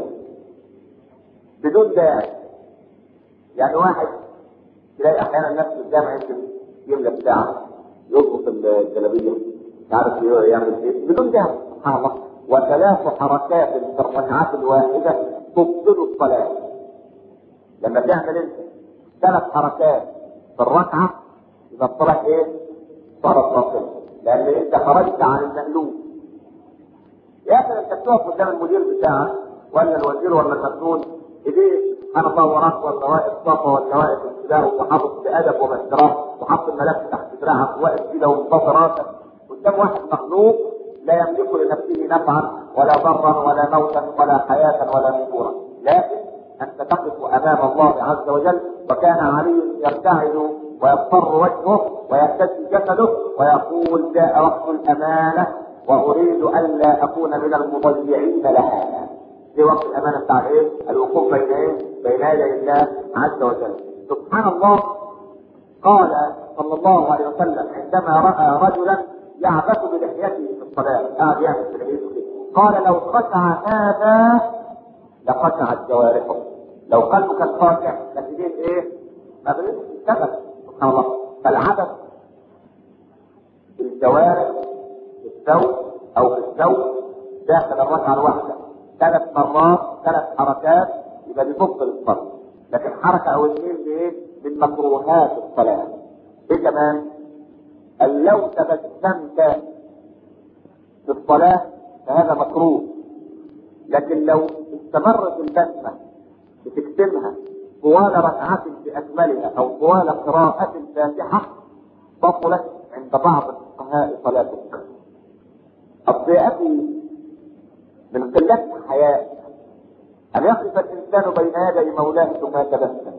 بدون داعي يعني واحد تلاقي احيانا نفسه الجامع يمكن يملى بتاعه يربط الجلابيه مش عارف يعمل ايه بدون داعي سبحان الله وثلاث حركات في الركعات الواحده تبطل الصلاه لما تعمل انت ثلاث حركات في الركعه يبقى الصلاه ايه؟ صارت باطله لان انت خرجت عن المألوف يا اخي انت بتقف قدام المدير بتاعك ولا الوزير ولا المسؤول ايديه انا الله وراك ولا واقف صفا ولا واقف ابتداء وحاطط بادب ومحترام وحاطط الملف تحت دراعك واقف كده ومنتصر راسك قدام واحد مخلوق لا يملك لنفسه نفعا ولا ضرا ولا موتا ولا حياه ولا نشورا لكن انت تقف امام الله عز وجل وكان علي يرتعد ويضطر وجهه ويهتز جسده ويقول جاء وقت الامانه واريد الا اكون من المضيعين لها في وقت الامانه بتاع ايه؟ الوقوف بين ايه؟ بين يدي الله عز وجل. سبحان الله قال صلى الله عليه وسلم عندما راى رجلا يعبث بلحيته في الصلاه، قاعد يعمل بلحيته كده. قال لو خشع هذا لخشعت جوارحه. لو قلبه كان خاشع لكن ايه؟ ما كذب سبحان الله. فالعبث بالجوارح في الثوب او في الثوب داخل الركعه الواحده ثلاث مرات ثلاث حركات يبقى بيفضل الصلاه لكن حركه او اثنين بايه؟ من مكروهات الصلاه ايه كمان؟ ان لو تبسمت في الصلاه فهذا مكروه لكن لو استمرت البسمه بتكتمها طوال ركعات باكملها او طوال قراءه الفاتحه بطلت عند بعض الفقهاء صلاتك الضيئة من قلة حياء أن يقف الإنسان بين يدي مولاه ثم يتبسم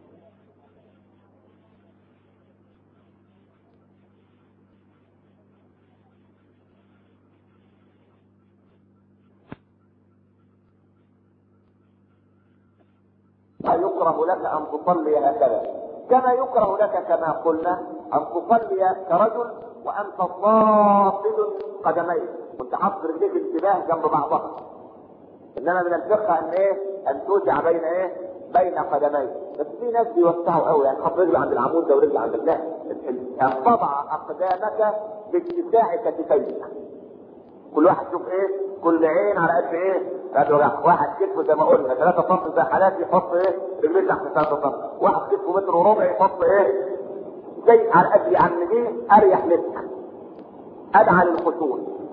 لا يكره لك أن تصلي هكذا كما يكره لك كما قلنا أن تصلي كرجل وأنت ضاطل قدميك كنت حاطط رجليك انتباه جنب بعضها انما من الفقه ان ايه ان توسع بين ايه بين قدميك بس في ناس بيوسعوا قوي يعني حط رجل عند العمود ده ورجل عند لا ان تضع اقدامك باتساع كتفيك كل واحد شوف ايه كل عين على قد ايه قد واحد كتفه زي ما قلنا 3 سم زي حالات يحط ايه رجليه تحت 3 سم واحد كتفه متر وربع يحط ايه زي على قد يعني دي اريح لك ادعى للخشوع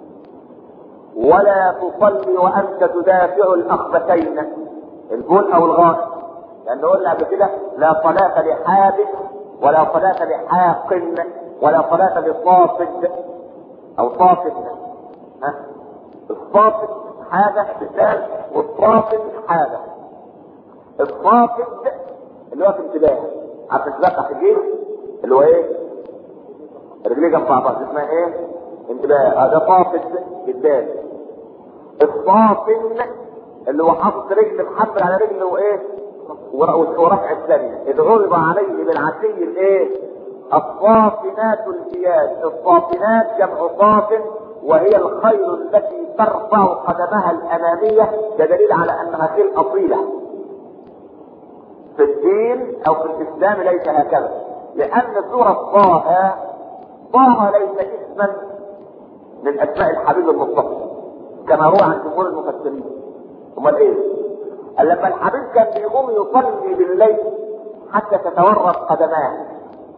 ولا تصلي وانت تدافع الاخبثين البول او الغائط لان قلنا قبل كده لا صلاة لحابس ولا صلاة لحاق ولا صلاة لصافد او صافد ها الصافد حاجة مثال والصافد حاجة الصافد اللي هو في انتباه عارف تتلقى في الجيش اللي هو ايه؟ رجليه جنب بعضها اسمها ايه؟ انتباه هذا صافد بالذات الصافن اللي هو حاطط رجل محمل على رجله وايه؟ ورفع الثانية إذ عرض عليه بالعشي الايه؟ الصافنات الجياد الصافنات جمع صاف وهي الخيل التي ترفع قدمها الأمامية كدليل على أنها خيل أصيلة في الدين او في الاسلام ليس هكذا لان سورة طه طه ليس اسما من اسماء الحبيب المصطفى كما روى عن جمهور المفسرين امال ايه؟ قال لما الحبيب كان بيقوم يصلي بالليل حتى تتورط قدماه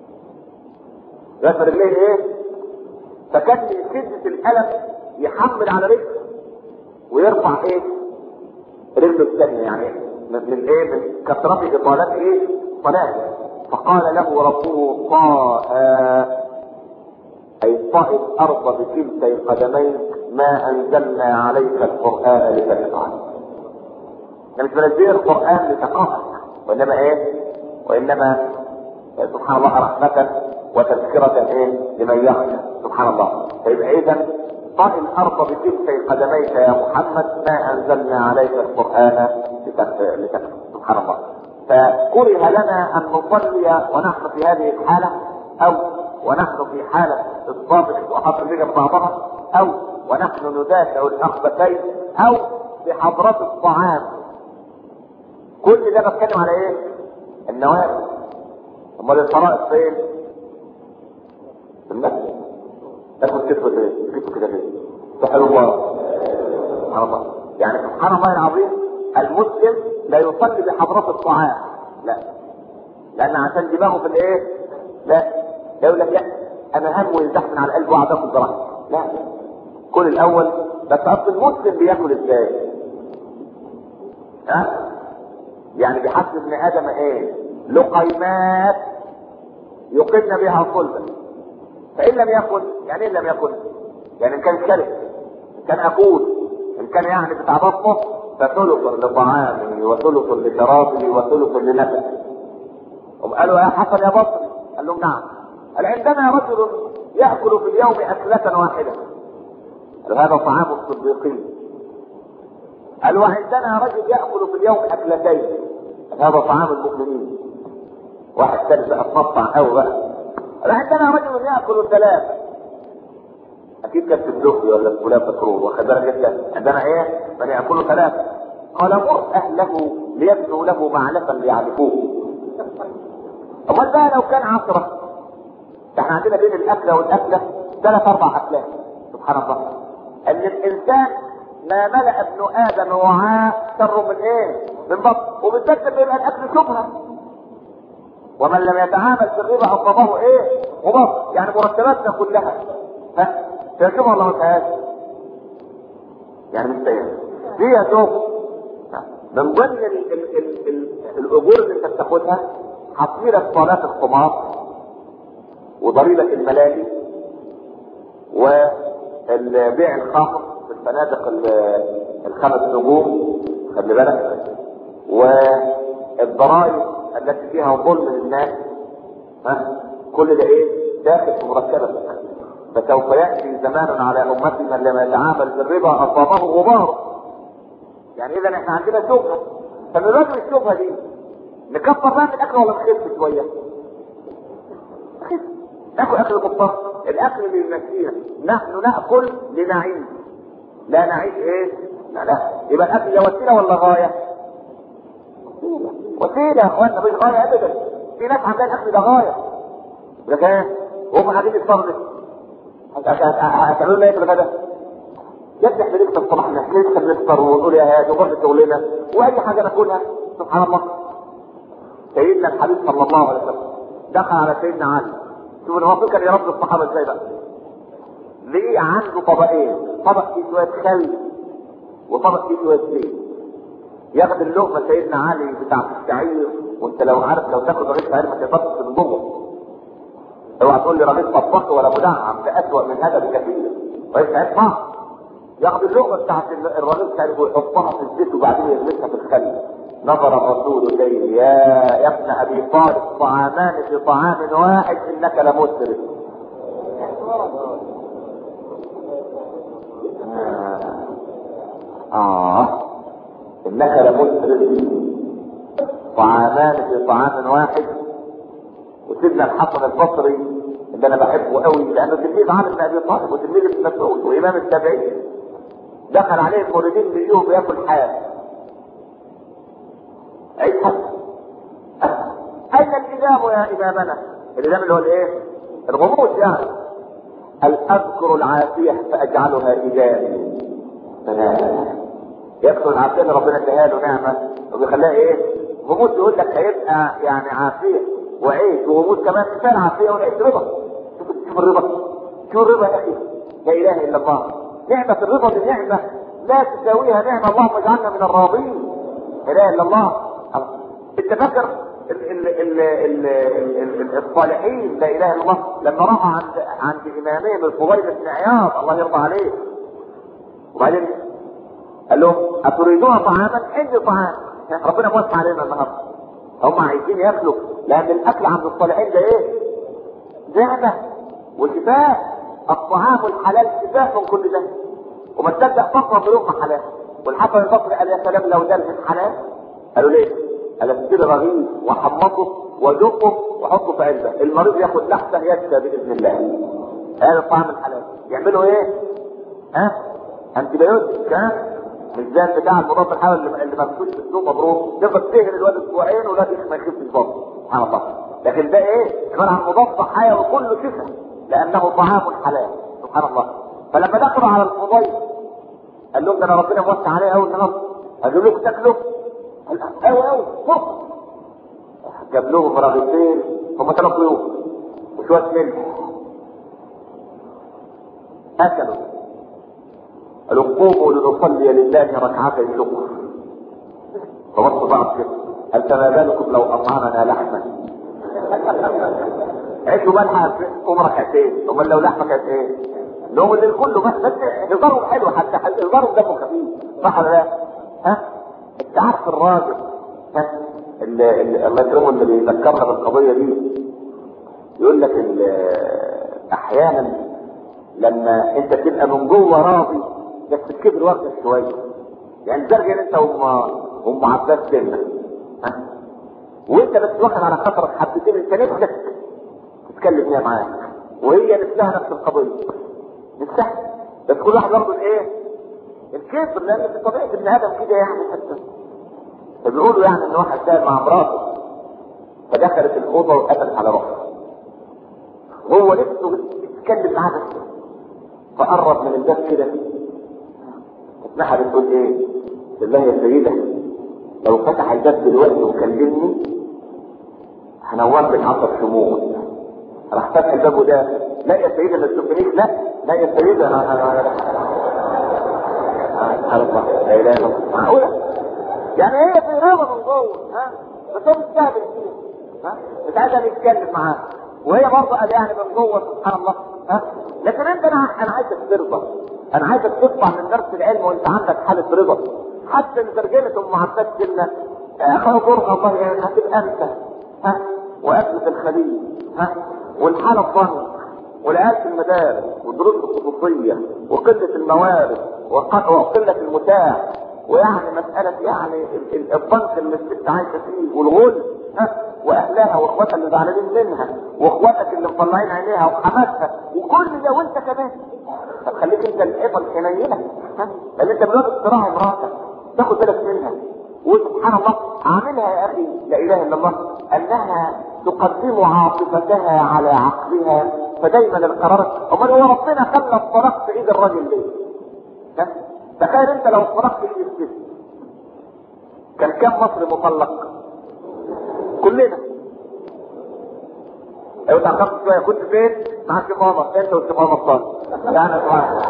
يفرد رجليه ايه؟ فكان من شدة الألم يحمل على رجله ويرفع ايه؟ رجله الثانية يعني من, من ايه؟ من كثرة إطالات ايه؟ صلاته فقال له ربه طه أي طئ الأرض بكلتي قدميك ما أنزلنا عليك القرآن لتشقى احنا مش بنزل القرآن لثقافة وإنما إيه؟ وإنما سبحان الله رحمة وتذكرة إيه؟ لمن يخشى سبحان الله فيبقى إذا طئ الأرض بكلتي قدميك يا محمد ما أنزلنا عليك القرآن لتشقى سبحان الله فكره لنا أن نصلي ونحن في هذه الحالة أو ونحن في حالة الضابط وحط الرجل بعضها أو ونحن ندافع الأخبثين أو في حضرة الطعام كل ده بتكلم على ايه؟ النوافل امال الفرائض فين؟ في المسجد تاخد كتفه ايه؟ كتفه كده ليه؟ سبحان الله سبحان الله يعني سبحان الله العظيم المسلم لا يصلي بحضرة الطعام لا لان عشان دماغه في الايه؟ لا يقول لك لا انا هم يزحمن على القلب وقعد اكل براحتي لا كل الاول بس اصل المسلم بياكل ازاي؟ ها؟ يعني بحسب ابن ادم ايه؟ لقيمات يقمن بها صلبا فان لم يكن يعني ان لم يكن يعني ان كان شرب ان كان اكول ان كان يعني بتاع بطنه فثلث لطعامه وثلث لشرابه وثلث لنفسه هم قالوا يا حسن يا بصري قال لهم نعم قال عندنا رجل ياكل في اليوم اكله واحده قالوا هذا طعام الصديقين قال وعندنا رجل ياكل في اليوم اكلتين قال هذا طعام المؤمنين واحد ثالث بقى اتنطع قوي بقى قال عندنا رجل ياكل ثلاث اكيد كانت الزهري ولا الفلان مكروه واخد بالك انت عندنا ايه من ياكل ثلاث قال مر اهله ليبنوا له معلفا ليعرفوه امال بقى لو كان عشرة احنا عندنا بين الاكله والاكله ثلاث اربع اكلات سبحان الله ان الانسان ما ملأ ابن ادم وعاء شر من ايه؟ من بطن وبالذات بيبقى الاكل شبهه ومن لم يتعامل بالربا اصابه ايه؟ وبطن يعني مرتباتنا كلها ها؟ فيها شبهه ولا ما فيهاش؟ يعني مش فاهم فيها شبهه من ضمن ال- ال- ال- ال- الاجور اللي انت بتاخدها حصيلة صلاة القمار وضريبة الملاهي والبيع الخاص في الفنادق ال- الخمس نجوم خلي بالك والضرائب التي فيها ظلم للناس ها كل ده ايه داخل في مرتبك فسوف ياتي زمان على امتي من لم يتعامل بالربا اصابه غبار يعني اذا احنا عندنا شبهه فنراجع الشبهه دي نكفر بقى من الاكل ولا نخف شويه؟ نخف ناكل اكل الكفار الاكل اللي يمشينا نحن ناكل لنعيش لا نعيش ايه؟ لا لا يبقى الاكل ده وسيله ولا غايه؟ وسيله وسيله يا اخوانا مش غايه ابدا في ناس عندها الاكل ده غايه لكن ايه؟ وهم قاعدين يفطروا هتعملوا لنا ايه في الغداء؟ يا ابني احنا نكسب صباح احنا نكسب نفطر ونقول يا هادي وبرضه شغلنا واي حاجه ناكلها سبحان الله سيدنا الحبيب صلى الله عليه وسلم دخل على سيدنا علي شوف الرسول كان يربي الصحابه ازاي بقى ليه عنده طبقين طبق فيه شويه خل وطبق فيه شويه زيت ياخد اللقمه سيدنا علي بتاع الشعير وانت لو عارف لو تاخد رغيف شعير ما تقدرش من جوه اوعى تقول لي رغيف طبخ ولا مدعم ده اسوء من هذا بكثير رغيف شعير صعب ياخد اللقمه بتاعت الرغيف شعير ويحطها في الزيت وبعدين يغمسها في الخل نظر الرسول اليه يا يا ابن ابي طالب طعامان في طعام واحد انك لمسرف آه إنك لمسرف طعامان في طعام واحد وسيدنا الحسن البصري اللي أنا بحبه قوي لأنه تلميذ علي بن أبي طالب وتلميذ ابن مسعود وإمام التابعين دخل عليه الموردين بيجيهم بياكل حاجة عيد حسن اين الالام يا امامنا الالام اللي هو الايه الغموض يعني هل اذكر العافيه فاجعلها الام يذكر العافيه اللي ربنا اداها له نعمه وبيخليها ايه غموض يقول لك هيبقى يعني عافيه وعيش وغموض كمان كفايه العافيه والعيش رضا شوف الرضا شوف الرضا يا اخي لا اله الا الله نعمه الرضا دي نعمه لا تساويها نعمه اللهم اجعلنا من الراضين لا اله الا الله انت فاكر ال- ال- ال- ال- ال- ال- الصالحين لا اله الا الله لما راحوا عند عند امامهم الفضيل بن عياض الله يرضى عليه وبعدين قال لهم اتريدون طعاما عندي طعام ربنا موسع علينا النهارده هم عايزين ياكلوا لان الاكل عند الصالحين ده ايه؟ نعمه وشفاء الطعام الحلال شفاء من كل ده وما تصدق فقره بلقمه حلال والحسن البصري قال يا سلام لو ده من حلال قالوا ليه؟ قال اشتري رغيف وحمصه وجقه وحطه في علبه المريض ياخد لحظه يشفى باذن الله هذا الطعام الحلال يعملوا ايه؟ ها؟ انتبيوتيك ها؟ مش زي البتاع المضاد الحيوي اللي اللي ممسوش في السوق مبروك تفضل تهري الواد اسبوعين ولا ما يخفش برضه سبحان الله لكن ده ايه؟ عباره عن مضاد حيوي كله شفاء لانه طعام حلال سبحان الله فلما دخلوا على الفضيل قال لهم ده انا ربنا موسع عليه قوي النهارده قالوا لكم تاكلوا؟ قال قوي قوي فوق جاب لهم رغيفين هم ثلاث ضيوف وشويه ملح اكلوا قالوا قوموا لنصلي لله ركعتي شكر فبصوا بعض كده هل فما بالكم لو اطعمنا لحما عيشوا ملحة قوم ركعتين امال لو لحمه كانت ايه؟ لهم اللي كله بس بس هزارهم حلو حتى هزارهم دمه خفيف صح ولا لا؟ ها؟ انت عارف الراجل ها؟ اللي اللي الله يكرمه اللي بيذكرنا بالقضيه دي يقول لك ال- احيانا لما انت تبقى من جوه راضي بس الكبر واخدك شويه يعني زرجل انت وام ام عباس سنه ها وانت بس واخد على خاطرك حبتين انت نفسك تتكلم فيها معاك وهي نفسها نفس القضيه نفسها بس كل واحد برضه الايه؟ الكبر لان في طبيعه ابن ادم كده يعني حتى فبيقولوا يعني ان واحد كان مع مراته فدخلت الاوضه وقفلت على روحها هو نفسه يتكلم معاها بس فقرب من الباب كده اسمعها بتقول ايه؟ بالله يا سيدة لو فتح الباب دلوقتي وكلمني هنور لك عشر شموع راح فتح الباب وده لا يا سيدة ما تشوفنيش لا لا يا سيدة انا انا انا سبحان الله لا اله الا الله معقولة؟ يعني هي في رضا من جوه ها بس هو مستهبل كده ها مش عايزة نتكلم معاها وهي برضه قال يعني من جوه سبحان الله ها لكن انت انا انا عايزك ترضى انا عايزك تطلع من درس العلم وانت عندك حاله رضا حتى ان ترجمه ام عباس كلمه اخوه برهه الله يعني هتبقى انت ها واكله الخليل ها والحاله الضنك والعيال في المدارس والدروس الخصوصيه وقله الموارد وق- وقله المتاع ويعني مسألة يعني ال- ال- الضنك اللي الست عايشة فيه والغل ها واهلها واخواتها اللي زعلانين منها واخواتك اللي مطلعين عينيها وحماتها وكل ده وانت كمان طب خليك انت الحيطه الحنينه ها لان انت من وقت صراع مراتك تاخد بالك منها وسبحان الله عاملها يا اخي لا اله الا الله انها تقدم عاطفتها على عقلها فدايما القرار امال هو ربنا خلى الطلاق في ايد الراجل ليه؟ ها؟ تخيل انت لو طلقت في الست كان كم مصري مطلق؟ كلنا لو تعرفت شويه كنت فين؟ معاك ماما انت وماما الطالب يعني سبحان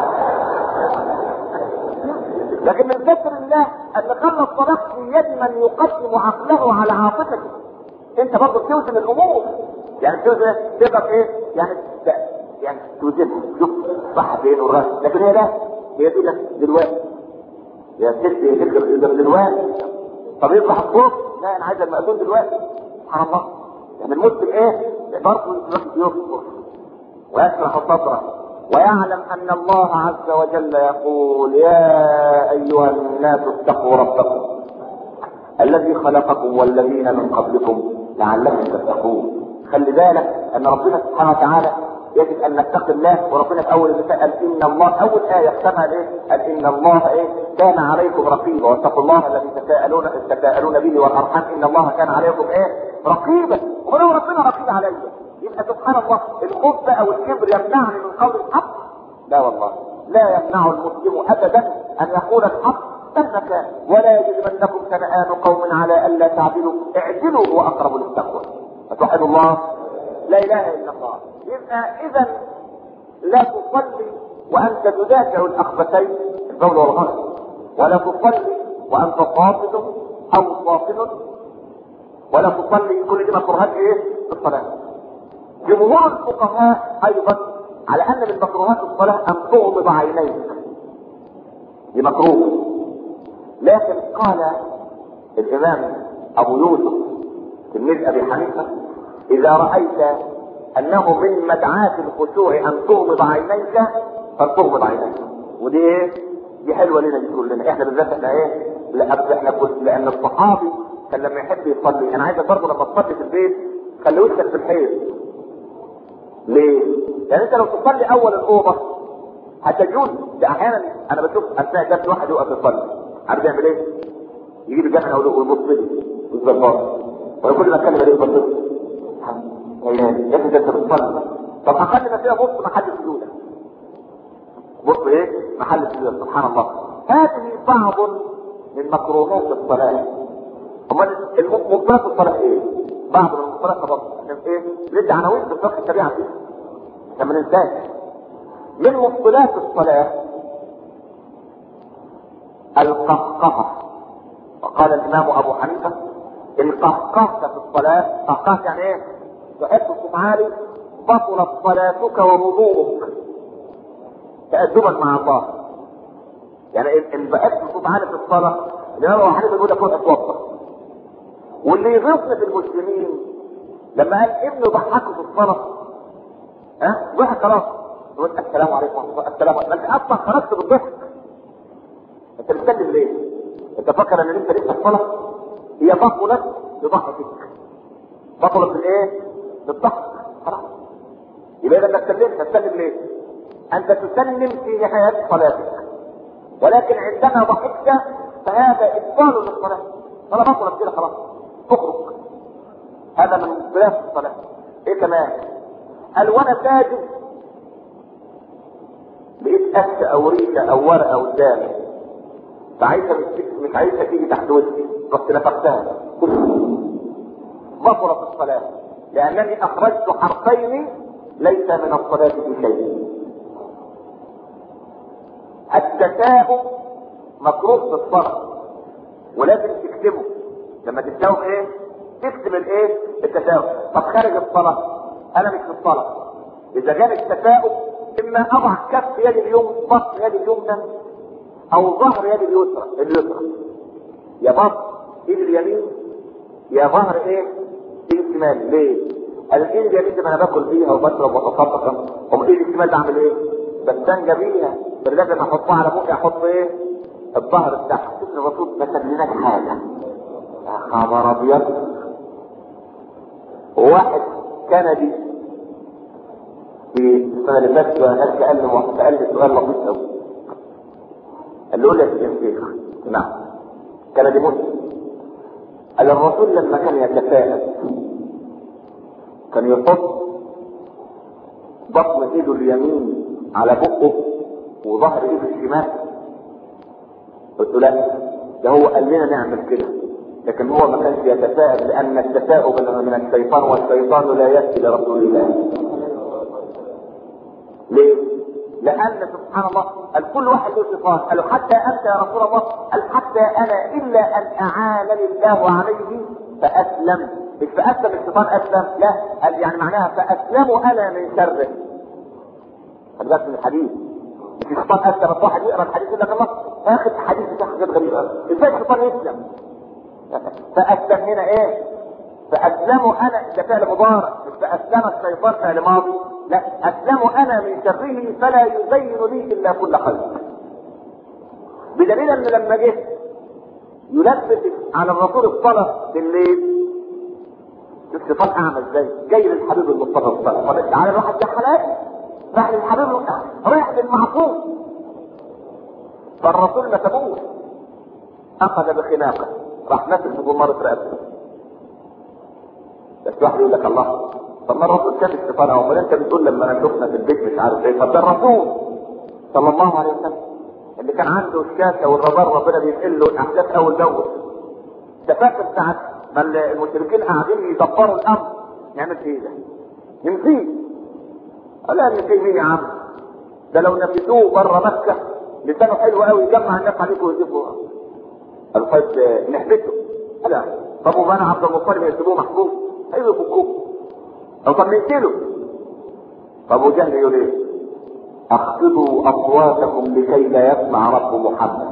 لكن من ذكر الله ان خلى الطلاق في يد من يقدم عقله على عاطفته انت برضه بتوزن الامور يعني بتوزن تقدر ايه؟ يعني ت- يعني توزنها شوف صح فين والراس لكن هي لا هي دي لك دلوقتي يا ست يا ست دلوقتي طب يطلع الصوت لا انا عايز المأذون دلوقتي سبحان الله يعني المسلم ايه؟ برضه الواحد يصبر ويشرح صدره ويعلم ان الله عز وجل يقول يا ايها الناس اتقوا ربكم الذي خلقكم والذين من قبلكم لعلكم تتقون خلي بالك ان ربنا سبحانه وتعالى يجب ان نتقي الله وربنا في اول المثال قال ان الله اول ايه يختمها الايه؟ قال ان الله ايه؟ كان عليكم رقيبا واتقوا الله الذي تساءلون تساءلون به والارحام ان الله كان عليكم ايه؟ رقيبا ولو ربنا رقيب عليا يبقى سبحان الله الخوف بقى والكبر يمنعني من قول الحق لا والله لا يمنع المسلم ابدا ان يقول الحق مهما كان ولا يجرمنكم شنآن قوم على الا تعدلوا اعدلوا هو اقرب للتقوى فتوحد الله لا اله الا الله يبقى اذا لا تصلي وانت تدافع الاخبثين البول والغرض ولا تصلي وانت صافد او صافد ولا تصلي كل دي مكروهات ايه في الصلاه جمهور الفقهاء ايضا على ان من مكروهات الصلاه ان تغمض عينيك دي مكروه لكن قال الامام ابو يوسف تلميذ ابي حنيفه اذا رايت انه من مدعاة الخشوع ان تغمض عينيك فلتغمض عينيك ودي ايه دي حلوه لنا دي كلنا احنا بالذات احنا ايه لا احنا كل لان الصحابي كان لما يحب يصلي انا عايزك برضه لما تصلي في البيت خلي وشك في الحيط ليه؟ يعني انت لو تصلي اول الاوضه هتجوز ده احيانا انا بشوف اثناء جنب واحد يقف يصلي عارف يعمل ايه؟ يجيب الجنة ويبص لي بالظبط ولا كل ما اتكلم عليه يبص لي يا ابني ده انت بتصلي طب اقل ما فيها بص محل سجودك بص ايه؟ محل سجودك سبحان الله هذه بعض من مكروهات الصلاة امال مبطلات الصلاة ايه؟ بعض من مبطلات خلاص احنا ايه؟ ندي عناوين في الفقه الشريعة فيه عشان ما ننساش من مبطلات الصلاة القهقهة وقال الامام ابو حنيفة ان قهقهت في الصلاة قهقهت يعني ايه؟ تحب الصوت عالي بطلت صلاتك ووضوءك تأدبا مع الله يعني ان بقيت بصوت عالي في الصلاة الامام ابو حنيفة يقول لك روح اتوضا واللي يغيظني في المسلمين لما قال ابنه ضحكه في الصلاة ها ضحك خلاص يقول السلام عليكم ورحمة الله السلام عليكم انت اصلا خرجت بالضحك انت بتتكلم ليه؟ انت فاكر ان انت لسه الصلاة هي بطلت بضحكك بطلت بالايه؟ بالضحك خلاص يبقى اذا ما اتكلمت تتكلم ليه؟ انت تسلم في نهاية صلاتك ولكن عندما ضحكت فهذا ابطال للصلاة صلاة بطلت كده خلاص تخرج هذا من مبطلات الصلاة ايه كمان؟ قال وانا ساجد لقيت قش او ريشه او ورقه قدامي فعايزه مش عايزه تيجي تحت وشي رحت نفختها بطلت الصلاه لانني اخرجت حرفين ليس من الصلاه في شيء التشاؤم مكروه في الصلاه ولازم تكتبه لما تتشاؤم ايه تكتب الايه التشاؤم طب خارج الصلاه انا مش في الصلاه اذا كان التشاؤم اما اضع كف يدي اليمنى بطن يدي اليمنى او ظهر يدي اليسرى اليسرى يا بطن ايد اليمين يا ظهر ايه ايد الشمال ليه الايد اليمين دي ما انا باكل بيها وبشرب وتصدق ام ايد الشمال بعمل ايه بستنجى بيها لازم احطها على بوقي احط ايه الظهر بتاعها شوف الرسول ما سميناش حاجه يا خبر ابيض واحد كندي في السنه اللي فاتت ناس قال له سال لي سؤال لطيف قوي قال له يا شيخ نعم كان دي مسلم قال الرسول لما كان يتساءل كان يحط بطن ايده اليمين على بقه وظهر ايده الشمال قلت له لا ده هو قال لنا نعمل كده لكن هو ما كانش يتساءل لان التساؤل من الشيطان والشيطان لا ياتي لرسول الله ليه؟ لأن سبحان الله قال كل واحد له صفات قالوا حتى أنت يا رسول الله قال حتى أنا إلا أن أعانني الله عليه فأسلم مش فأسلم الشيطان أسلم لا قال يعني معناها فأسلم أنا من شره خلي بالك من الحديث مش الشيطان أسلم بس واحد يقرأ الحديث يقول لك الله آخر حديث ده حاجات غريبة إزاي الشيطان يسلم؟ فأسلم هنا إيه؟ فأسلم أنا ده فعل مضارع مش فأسلم الشيطان فعل ماضي لا أسلم أنا من شره فلا يزين لي إلا كل خلق بدليل أن لما جه يلبس على الرسول الصلاة بالليل شوف الشيطان أعمى إزاي جاي للحبيب المصطفى صلى الله عليه وسلم تعالى الواحد ده حلال راح للحبيب رايح للمعصوم فالرسول ما سابوش أخذ بخناقه راح نازل بجمارة رقبته بس واحد يقول لك الله طب ما الرسول كان الشيطان اهو انت بتقول لما انا شفنا في البيت مش عارف ايه طب ده الرسول صلى الله عليه وسلم اللي كان عنده الشاشه والربار ربنا بينقل له الاحداث اول باول ده فاكر ساعه ما المشركين قاعدين يدبروا الامر نعمل فيه ده ننفيه قال لا ننفيه مين يا عم ده لو نفذوه بره مكه لسانه حلو قوي يجمع الناس عليكم ويجيبوا قال طيب نحبسه لا طب ومنع عبد المطلب يسيبوه محبوس ايوه يفكوه او طب نقتله طب وجهل يقول ايه اخفضوا اصواتكم لكي لا يسمع رب محمد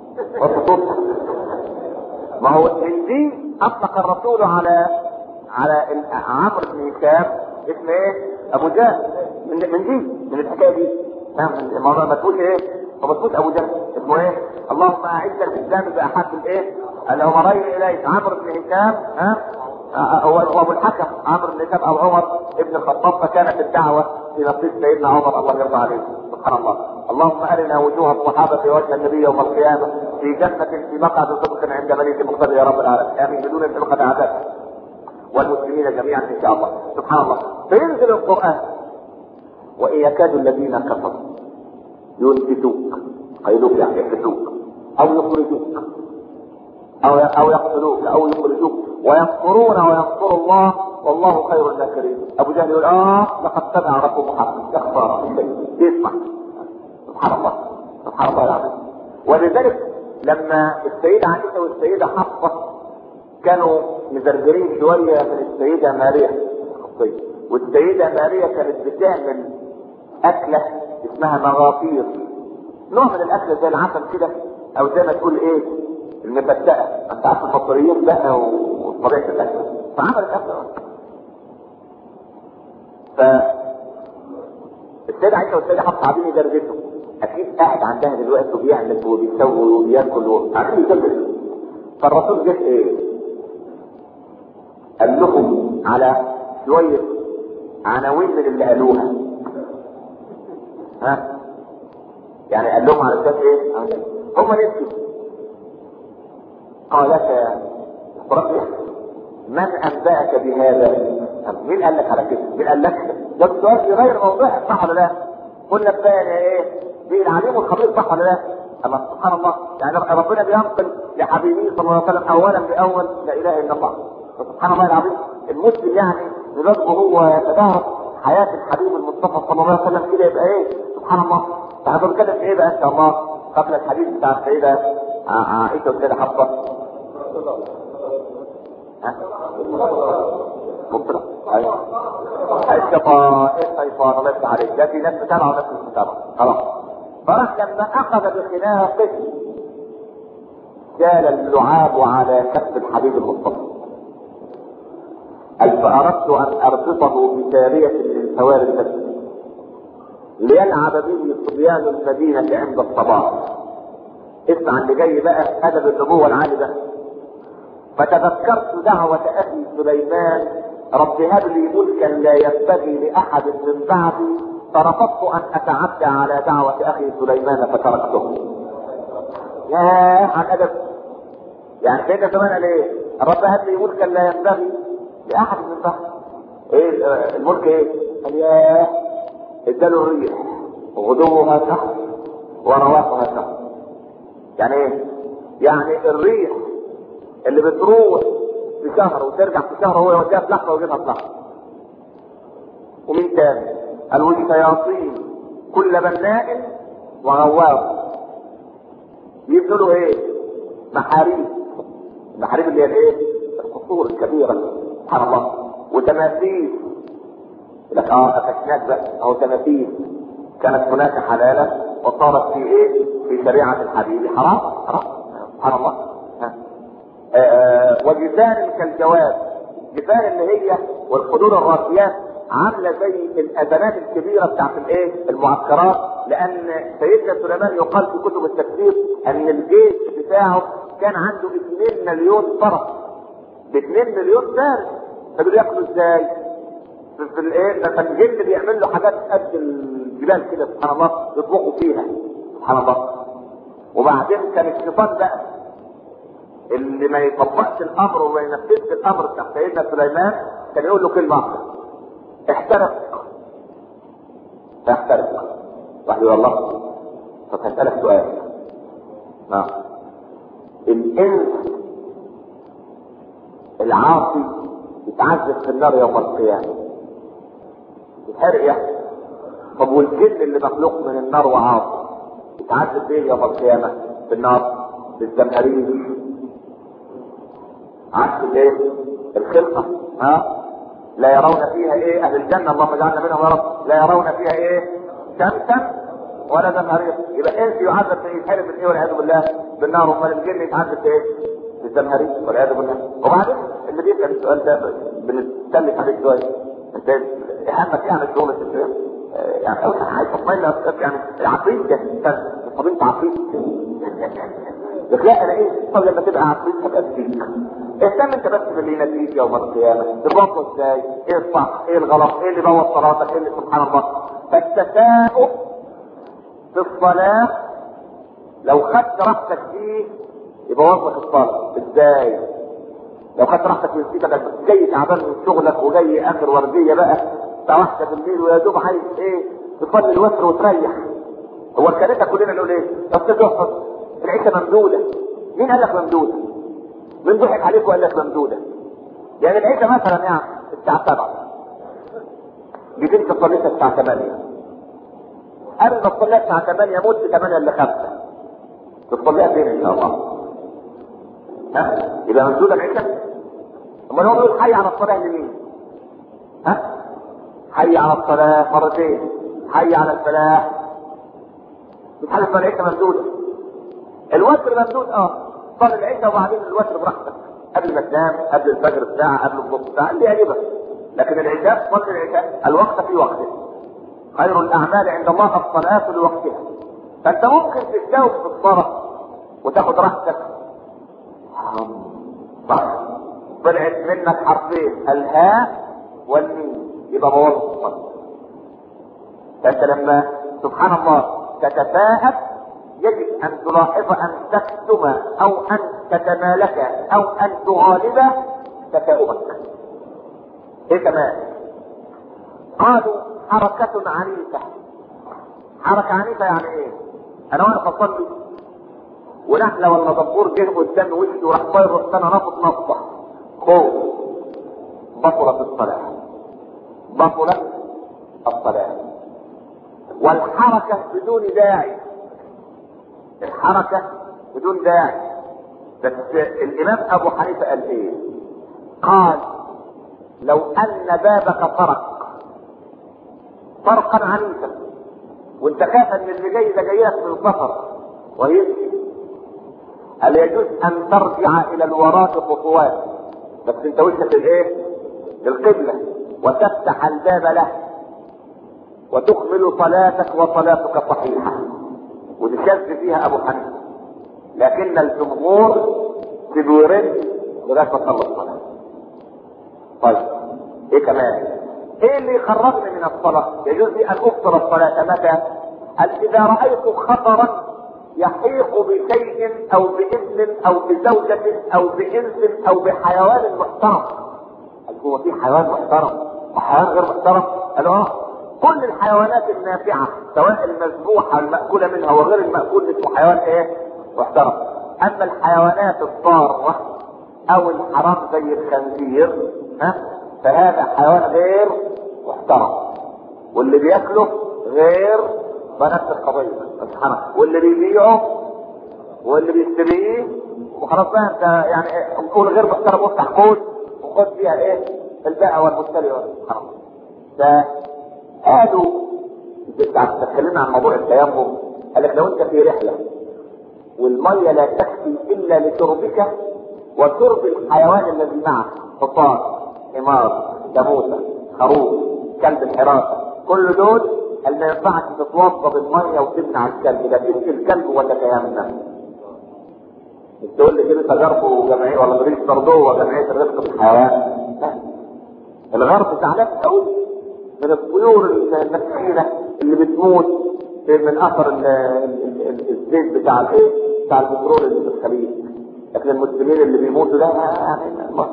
ما هو من دي اطلق الرسول على على عمرو بن هشام اسمه ايه؟ ابو جهل من من دي من الحكايه دي الموضوع ما تقولش ايه؟ ما تقولش ابو جهل اسمه ايه؟ اللهم اعز الاسلام باحب الايه؟ الامرين اليك عمرو بن هشام ها هو ابو الحكم عمرو بن هشام او عمر ابن الخطاب فكانت الدعوه في نصيب سيدنا عمر الله يرضى عليه سبحان الله اللهم ارنا وجوه الصحابه في وجه النبي يوم القيامه في جنه في مقعد صدق عند مليك مقتدر يا رب العالمين امين بدون سابقه عذاب والمسلمين جميعا ان شاء الله سبحان الله فينزل القران وان يكاد الذين كفروا يثبتوك قيلوك يعني يثبتوك او يخرجوك او او يقتلوك او يخرجوك ويكفرون ويكفر الله والله خير الذاكرين ابو جهل يقول اه لقد سمع رب محمد يخفر يسمع سبحان الله سبحان الله العظيم ولذلك لما السيدة عائشة والسيدة حفصة كانوا مزرجرين شوية من السيدة ماريا والسيدة ماريا كانت بتعمل أكلة اسمها مغافير نوع من الأكل زي العسل كده أو زي ما تقول إيه المفتقة أنت عارف المصريين بقى وطبيعة الأكل فعملت أكلة ف السيدة عائشة والسيدة حفصة قاعدين يدرجتوا أكيد قاعد عندها دلوقتي وبيعمل وبيسوي وبياكل وقاعدين يدرجوا فالرسول جه إيه؟ قال لهم على شوية عناوين من اللي قالوها ها يعني قال لهم على اساس ايه؟ هم نسوا قالت يا ربي من انبأك بهذا؟ مين قال لك على كده؟ مين قال لك؟ ده السؤال في غير موضوعه صح ولا لا؟ قلنا بقى ايه؟ دي العليم الخبير صح ولا لا؟ اما سبحان الله يعني ربنا بينقل لحبيبه صلى الله عليه وسلم اولا باول لا اله الا الله سبحان الله العظيم المسلم يعني بلغه هو يتدارك حياه الحبيب المصطفى صلى الله عليه وسلم كده يبقى ايه؟ سبحان الله فهذا بنتكلم في ايه بقى ان شاء الله قبل الحديث بتاع السيده عائشه والسيده حفصه مبطلة ايوه الشيطان الشيطان الله يفتح عليك ده في ناس متابعه وناس مش متابعه خلاص فراح لما اخذ بخناقه جال اللعاب على كف الحبيب المصطفى قال فاردت ان اربطه بساريه من سوار المسجد ليلعب به صبيان المدينه عند الصباح اسمع اللي جاي بقى ادب النبوه العالي ده فتذكرت دعوة أخي سليمان رب هب لي ملكا لا ينبغي لأحد من بعدي فرفضت أن أتعدى على دعوة أخي سليمان فتركته. ياه عن أدب. يعني سيدنا سليمان قال إيه؟ رب هب لي ملكا لا ينبغي لأحد من بعدي. إيه الملك إيه؟ قال ياه اداله الريح غدوها شهر ورواحها شهر. يعني إيه؟ يعني الريح اللي بتروح في شهر وترجع في شهر هو يوديها في لحظه ويجيبها في لحظه. ومين تاني؟ قال والشياطين كل بناء وغواص. يبنوا له ايه؟ محاريب. المحاريب اللي هي الايه؟ القصور الكبيره سبحان الله. وتماثيل. لك اه قفشناك بقى اهو تماثيل كانت هناك حلاله وصارت في ايه؟ في شريعه الحبيب حرام حرام سبحان الله. وجفان كالجواب جفان اللي هي والخدود الراسيات عامله زي الاذانات الكبيره بتاعت الايه؟ المعسكرات لان سيدنا سليمان يقال في كتب التفسير ان الجيش بتاعه كان عنده 2 مليون فرس ب 2 مليون فارس فدول ياكلوا ازاي؟ في, في الايه؟ فالجن بيعمل له حاجات قد الجبال كده سبحان الله يطبخوا فيها سبحان الله وبعدين كان الشيطان بقى اللي ما يطبقش الامر وما ينفذش الامر بتاع سيدنا سليمان كان يقول له كلمه واحده احترق احترق راح يقول الله طب هسألك سؤال نعم الانس العاصي يتعذب في النار يوم القيامة يتحرق يعني طب والجن اللي مخلوق من النار وعاصي يتعذب ايه يوم القيامة في النار بالزمهرير عكس الايه الخلقة ها لا يرون فيها ايه اهل الجنة اللهم اجعلنا منهم يا رب لا يرون فيها ايه شمسا ولا زمهرير يبقى انس يعذب في يتحرق من ايه والعياذ بالله بالنار امال الجن يتعذب في ايه بالزمهرير والعياذ بالله وبعدين اللي بيسال السؤال ده بنتكلم عليه شويه انت اهمك يعني شغلة يعني اول حاجه تطمئن يعني عفريت ده طب انت عفريت لا انا ايه طب لما تبقى عفريت هبقى فيك اهتم انت بس باللي يناديك يوم القيامه تبطل ازاي ايه الصح ايه الغلط ايه اللي بوظ صلاتك ايه اللي سبحان الله فالتساؤل في الصلاه لو خدت راحتك فيه يبوظ لك الصلاه ازاي لو خدت راحتك في نسيتك جاي تعبان من شغلك وجاي اخر ورديه بقى الساعه واحدة بالليل ويا دوب عايز ايه تصلي الوتر وتريح هو الكنيسه كلنا نقول ايه بس تحفظ العيشه ممدوده مين قال لك ممدوده؟ مين ضحك عليك وقال لك ممدوده؟ يعني العيشه مثلا يعني الساعه 7 جيت انت صليت الساعه 8 قبل ما تصليها الساعه 8 موت 8 الا 5 تصليها فين ان شاء الله؟ ها؟ يبقى ممدوده العيشه؟ امال هو بيقول حي على الصلاه لمين؟ ها؟ حي على الصلاه مرتين حي على الفلاح مش حاجه اسمها العيشه ممدوده الوتر ممدود اه صلي العشاء وبعدين الوتر براحتك قبل ما تنام قبل الفجر بساعة قبل الظهر ساعة اللي يعجبك لكن العشاء صلي العشاء الوقت في وقته خير الأعمال عند الله الصلاة لوقتها فأنت ممكن تتجاوب في الصلاة وتاخد راحتك صح طلعت منك حرفين الهاء والميم يبقى بوظ الصلاة فأنت لما سبحان الله تتفاءل يجب ان تلاحظ ان تكتم او ان تتمالك او ان تغالب تثاؤبك ايه كمان قالوا حركة عنيفة حركة عنيفة يعني ايه انا واقف اصلي ونحلة ولا دبور جه قدام وشي وراح طاير رحت انا نفض نفضة خوف بطلت الصلاة بطلت الصلاة والحركة بدون داعي الحركة بدون داعي بس الإمام أبو حنيفة قال إيه؟ قال لو أن بابك طرق طرقا عنيفا وأنت خايف إن اللي جاي ده جاي لك من سفر ويمشي هل يجوز أن ترجع إلى الوراء خطوات بس أنت وشك لإيه؟ للقبلة وتفتح الباب له وتكمل صلاتك وصلاتك صحيحة وتشذ فيها ابو حنيفه لكن الجمهور بيرد لغايه ما تصلي الصلاه طيب ايه كمان ايه اللي يخرجني من الصلاه يجوز لي ان ابطل الصلاه متى قال اذا رايت خطرا يحيق بشيء او بابن او بزوجة او بانس او بحيوان محترم قال هو في حيوان محترم وحيوان غير محترم قال اه كل الحيوانات النافعة سواء المذبوحة المأكولة منها وغير المأكول اسمه حيوان ايه؟ محترم. أما الحيوانات الضارة أو الحرام زي الخنزير ها؟ فهذا حيوان غير محترم. واللي بياكله غير بنفس القضية سبحانه واللي بيبيعه واللي بيشتريه وخلاص بقى انت يعني ايه نقول غير محترم وافتح كود وخد فيها ايه؟ البائع والمشتري سبحان الله. قالوا اتكلمنا عن موضوع التيمم قال لك لو انت في رحله والميه لا تكفي الا لشربك وشرب الحيوان الذي معك حصان حمار جاموسه خروف كلب الحراسه كل دول قال ما ينفعش تتوضا بالميه وتمنع الكلب ده تمشي الكلب ولا تيمم تقول لي كده تجاربه جمعيه ولا بريد برضوه جمعيه الرفق بالحيوان لا الغرب زعلان قوي من الطيور المسكينة اللي بتموت من اثر الزيت بتاع الايه؟ بتاع البترول اللي في الخليج لكن المسلمين اللي بيموتوا ده يعني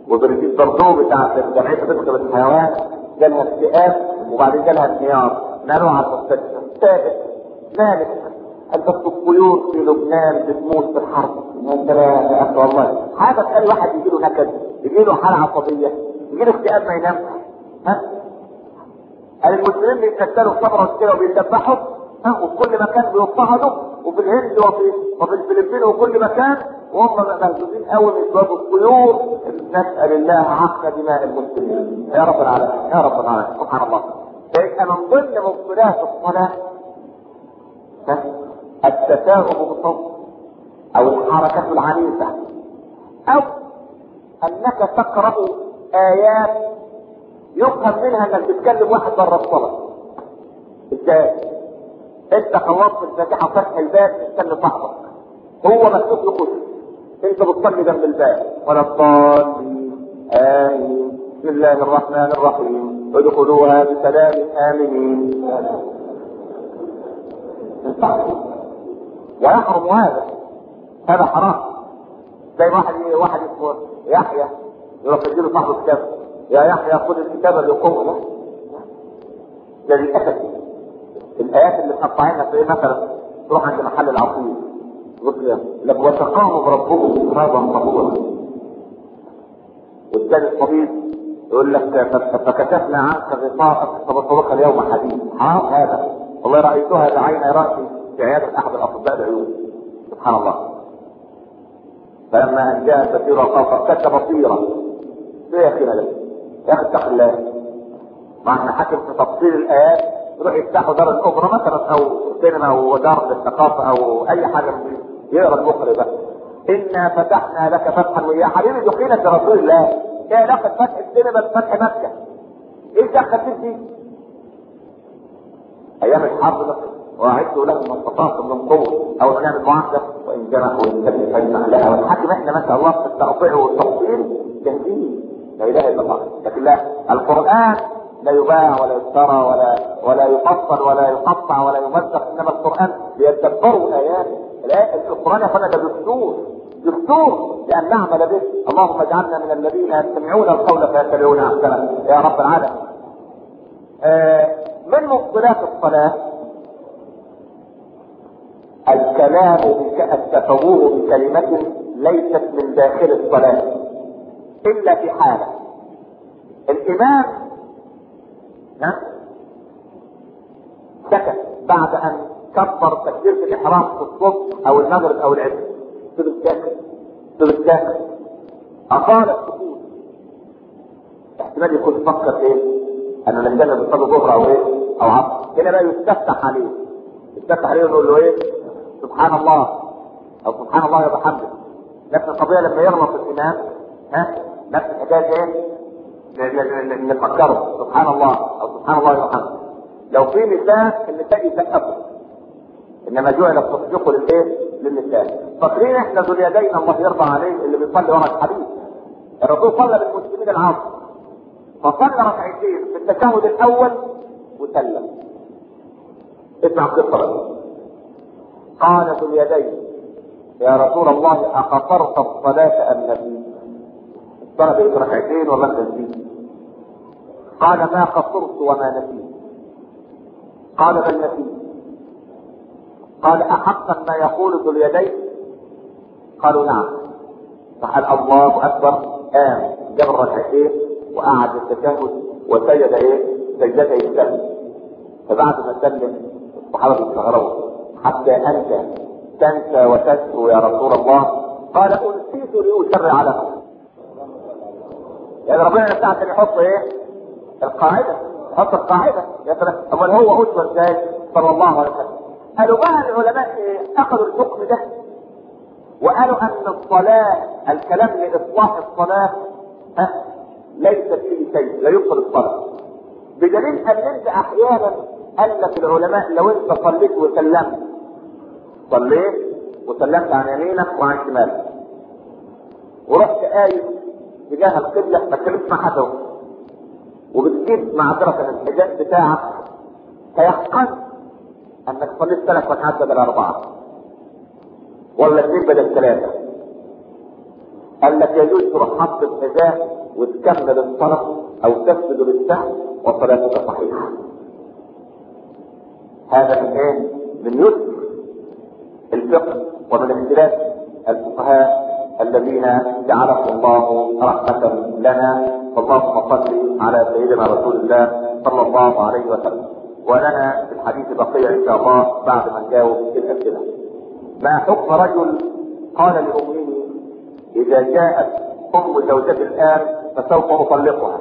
وبرجيت برضو بتاعت جمعيه رزق الحيوان جالها اكتئاب وبعدين جالها انهيار نقلوها على المستشفى ثابت مالك قال بس الطيور في لبنان بتموت في الحرب يا سلام يا اخي والله حاجه تخلي واحد يجي له نكد يجي له حاله عصبيه يجي له اكتئاب ما ينامش ها قال المسلمين بيتكتلوا في صبرا كده وبيذبحوا ها وفي كل مكان بيضطهدوا وفي الهند وفي وفي الفلبين وكل مكان وهم مهزوزين قوي من باب الطيور نسال الله عقل دماء المسلمين يا رب العالمين يا رب العالمين سبحان الله فيبقى من ضمن مبطلات الصلاه ها؟ التثاؤب بالصوت او الحركه العنيفه او انك تقرا ايات يفهم منها انك بتكلم واحد بره الصلاه ازاي انت خلصت الفاتحه وفتح الباب تستنى صاحبك هو مكتوب له كتب انت بتصلي جنب الباب ولا الضالين امين بسم الله الرحمن الرحيم ادخلوها بسلام امنين ويحرم هذا هذا حرام زي واحد واحد اسمه يحيى يروح يديله صاحبه كتاب يا يحيى خذ الكتاب بقوه ده للاسف الايات اللي مقطعينها في ايه مثلا تروح عند محل العصير يقول لك وسقاهم ربهم شرابا طهورا والثاني الطبيب يقول لك فكشفنا عنك غطاءك فبصرك اليوم حديد حرام هذا والله رايتها بعين راسي في عياده احد الاطباء العيون سبحان الله فلما ان جاء كثير الخوف كت بصيرا ليه يا اخينا ده؟ يا اخي اتق الله مع ان حاكم في تفصيل الايات يروح يفتحوا دار الاوبرا مثلا او سينما او دار للثقافه او اي حاجه من دي يقرا المخرج ده انا فتحنا لك فتحا ويا حبيبي دخيلك لرسول الله ايه علاقه فتح السينما بفتح مكه؟ ايه دخل فيه ايام الحرب ده واعدوا لهم ما استطعتم من قوه او نعمل معاهده وان جنحوا للسلم فاجنح لها والحاكم احنا ما شاء الله في التقطيع والتفصيل جميل لا اله الا الله لكن لا القران لا يباع ولا يشترى ولا ولا يفصل ولا يقطع ولا يمزق انما القران ليتدبروا اياته الايه القران يا اخوانا ده دستور دستور لان نعمل به اللهم اجعلنا من الذين يستمعون القول فيتبعون احسنه يا رب العالمين آه من مبطلات الصلاه الكلام بك التفوه بكلمة ليست من داخل الصلاة إلا في حالة الإمام ها سكت بعد أن كبر تكبيرة الإحرام في الصبح أو المغرب أو العشاء سبب ساكت سبب ساكت أطال السكوت احتمال يكون فكر إيه؟ أنه لم يكن بيصلي ظهر أو إيه؟ أو عصر هنا بقى يستفتح عليه يستفتح عليه ويقول له إيه؟ سبحان الله او سبحان الله وبحمده نفس القضيه لما يغلط الامام ها نفس الحكايه ايه؟ نفكره سبحان الله او سبحان الله وبحمده لو في نساء النساء يسقفوا انما جعل التصديق للايه؟ للنساء فاكرين احنا ذو اليدين الله يرضى عليه اللي بيصلي ورا الحديث الرسول صلى بالمسلمين العصر فصلى ركعتين في التشهد الاول وسلم اسمع القصه قال ذو اليدين يا رسول الله أقصرت الصلاة أم نسيت؟ الصلاة بقيت ركعتين ولا أنت نسيت؟ قال ما قصرت وما نسيت قال بل نسيت قال أحقا ما يقول ذو اليدين قالوا نعم فقال الله أكبر قام جاب الركعتين وقعد التشهد وسجد ايه؟ سجدتي السلم فبعد ما سلم الصحابة استغربوا حتى انت تنسى وتسهو يا رسول الله قال انسيت لاشرع لكم يعني ربنا نفسه عشان يحط ايه القاعده يحط القاعده يا سلام امال هو اسوه ازاي صلى الله عليه وسلم قالوا بقى العلماء إيه؟ اخذوا الحكم ده وقالوا ان الصلاه الكلام لاصلاح الصلاه ها ليس فيه شيء لا يبطل الصلاه بدليل ان انت احيانا قال لك العلماء لو انت صليت وسلمت صليت وسلمت عن يمينك وعن شمالك ورحت قايم تجاه القبلة ما اتكلمتش مع حد وبتجيب معذرة الحجاب بتاعك تيقن انك صليت ثلاث ركعات بدل اربعة ولا اثنين بدل ثلاثة قال لك يجوز تروح حط الحذاء وتكمل الصلاة او تسجد للسهو وصلاتك صحيحة هذا من ايه؟ من يسر الفقه ومن اختلاف الفقهاء الذين جعلهم الله رحمة لنا فاللهم صل على سيدنا رسول الله صلى الله عليه وسلم ولنا في الحديث بقية ان شاء الله بعد ما نجاوب الاسئلة ما حكم رجل قال لأمه إذا جاءت أم زوجتي الآن فسوف أطلقها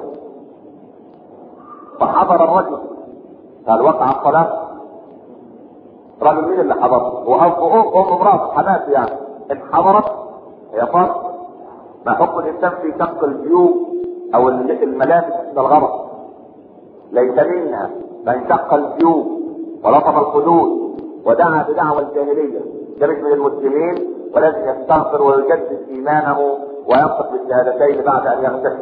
فحضر الرجل قال وقع الطلاق رجل مين اللي حضر؟ هو أم أم امرأة حماس يعني إن حضرت هي فرق ما حكم الإنسان في شق الجيوب أو الملابس عند الغرض ليس منها من شق الجيوب ولطم الخدود ودعا بدعوى الجاهلية ده مش من المسلمين ولازم يستغفر ويجدد إيمانه وينطق بالشهادتين بعد أن يغتسل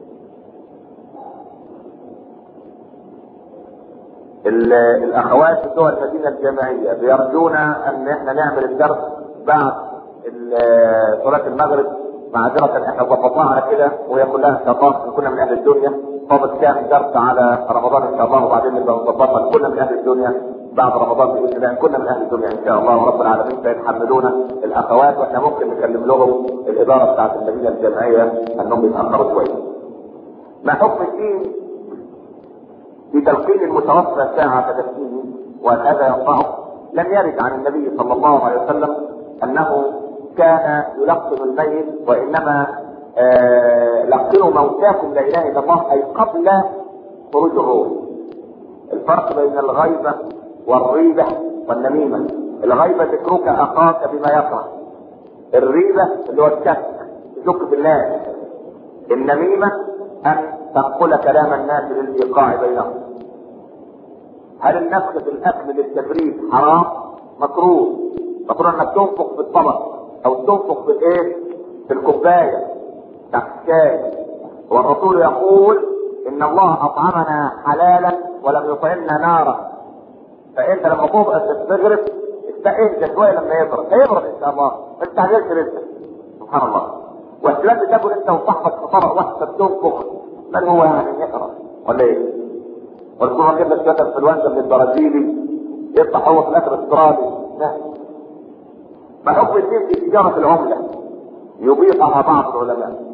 الاخوات في دول المدينه الجامعيه بيرجون ان احنا نعمل الدرس بعد صلاه المغرب معذرة احنا ظبطناها على كده وهي كلها ان شاء الله كنا من اهل الدنيا فاضل كام درس على رمضان ان شاء الله وبعدين نبقى نظبطها كنا من اهل الدنيا بعد رمضان باذن الله كنا من اهل الدنيا ان شاء الله ورب العالمين سيتحملونا الاخوات واحنا ممكن نكلم لهم الاداره بتاعت المدينه الجامعيه انهم يتاخروا شويه. ما حكم الدين في تلقين المتوفى ساعة تدفينه وأن هذا ينفعه لم يرد عن النبي صلى الله عليه وسلم أنه كان يلقن الميت وإنما آه لقنوا موتاكم لا إله إلا الله أي قبل خروج الروح الفرق بين الغيبة والريبة والنميمة الغيبة ذكرك أخاك بما يكره الريبة اللي هو الشك تشك في الله النميمة أن تنقل كلام الناس للإيقاع بينهم هل النفخ في الأكل للتبريد حرام؟ مكروه مكروه انك تنفخ في الطبق او تنفخ في الايه؟ في الكوبايه تحت الشاي والرسول يقول ان الله اطعمنا حلالا ولم يطعمنا نارا فانت لما تبقى تستغرب استهدى شويه لما يبرد هيبرد ان شاء الله ما تستعجلش لسه سبحان الله واحتمال تاكل انت وصاحبك في طبق واحد تنفخ من هو يعني يقرا ولا ايه؟ والرسول جاب لك شويه انفلونزا من البرازيلي يطلع هو في الاخر استرالي لا ما حكم الدين في تجاره العمله يضيفها بعض العلماء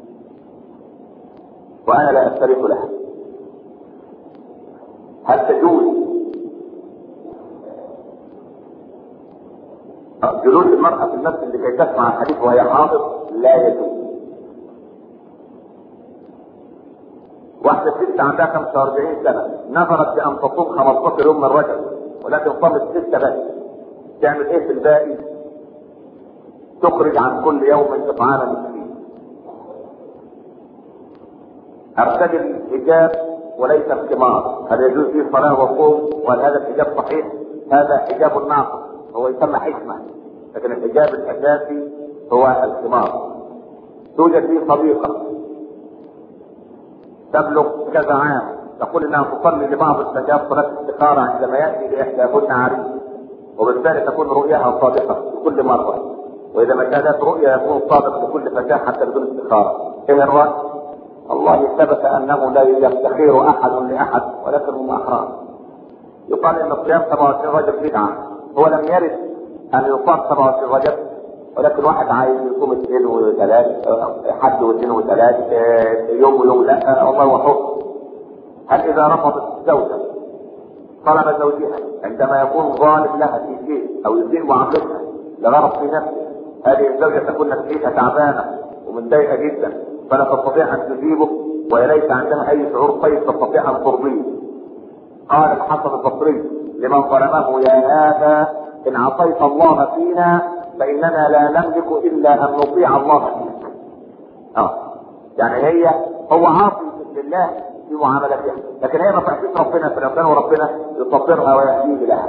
وانا لا اشترك لها هل تجوز جلوس المرأة في المسجد لكي تسمع الحديث وهي حاضر لا يجوز واحدة ست عندها 45 سنة نظرت بأن تصوم 15 يوم من رجب ولكن صامت ستة بس تعمل ايه في الباقي؟ تخرج عن كل يوم إطعام مسكين ارتدي الحجاب وليس الخمار هل يجوز فيه صلاة وصوم وهل هذا الحجاب صحيح؟ هذا حجاب ناقص هو يسمى حكمة لكن الحجاب الأساسي هو الخمار توجد فيه صديقة تبلغ كذا عام تقول انها تصلي لبعض الفتيات صلاه الاستخاره عندما ياتي لاحداهن عريس وبالتالي تكون رؤياها صادقه في كل مره واذا ما كانت رؤيا يكون صادق لكل فتاه حتى بدون استخاره ايه الراي؟ الله ثبت انه لا يفتخر احد لاحد ولكن هم احرار يقال ان الصيام 27 رجب بدعه هو لم يرد ان يصام 27 رجب ولكن واحد عايز يصوم اثنين وثلاث حد واثنين وثلاث يوم ويوم لا الله وحر هل اذا رفضت الزوجه طلب زوجها عندما يكون ظالم لها في شيء او يزيل معاملتها لغرض في نفسه هذه الزوجه تكون نفسيتها تعبانه ومتضايقه جدا فلا تستطيع ان تجيبه وهي ليس عندها اي شعور طيب تستطيع ان ترضيه قال الحسن البصري لمن ظلمه يا هذا ان عصيت الله فينا فاننا لا نملك الا ان نطيع الله فيك. اه يعني هي هو عاصي لله في معاملتها لكن هي ما تعصيش ربنا في ربنا وربنا يصبرها ويهديه لها.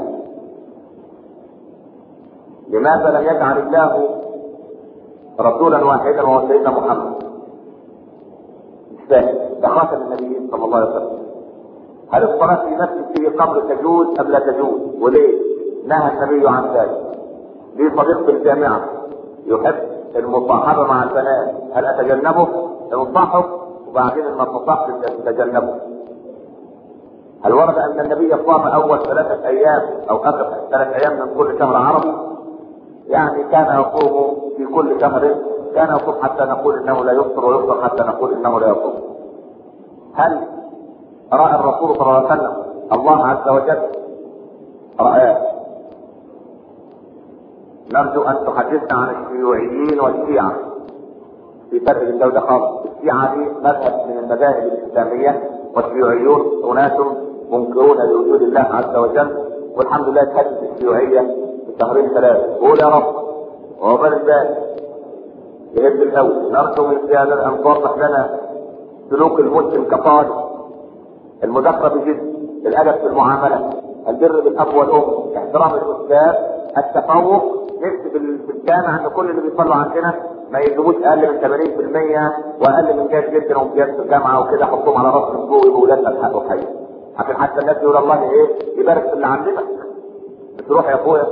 لماذا لم يجعل الله رسولا واحدا وهو سيدنا محمد؟ مش فاهم ده خاتم النبيين صلى الله عليه وسلم. هل الصلاة في مسجد فيه قبر تجوز أم لا تجوز؟ وليه؟ نهى النبي عن ذلك. لي صديق في الجامعة يحب المصاحبة مع البنات هل أتجنبه؟ ينصحه وبعدين لما تصحت تتجنبه هل ورد ان النبي صام اول ثلاثه ايام او اخر ثلاث ايام من كل شهر عربي يعني كان يصوم في كل شهر كان يصوم حتى نقول انه لا يفطر ويفطر حتى نقول انه لا يصوم هل راى الرسول صلى الله عليه وسلم الله عز وجل رآه نرجو ان تحدثنا عن الشيوعيين والشيعة في فرق بين ده خالص الشيعة دي مذهب من المذاهب الاسلامية والشيوعيون اناس منكرون لوجود الله عز وجل والحمد لله تهدد الشيوعية في شهرين ثلاثة قول يا رب وعقبال البال يهد الاول نرجو من سيادة ان توضح لنا سلوك المسلم كطالب المذاكرة بجد الادب في المعاملة البر بالاب والام احترام الاستاذ التفوق نكتب في الجامع ان كل اللي بيصلوا عندنا ما يجيبوش اقل من 80% واقل من جيد جدا وامتياز في الجامعه وكده حطهم على راس الجو يبقوا ولادنا الحق وحي عشان حتى الناس يقول الله ايه يبارك في اللي عندنا بتروح يا اخويا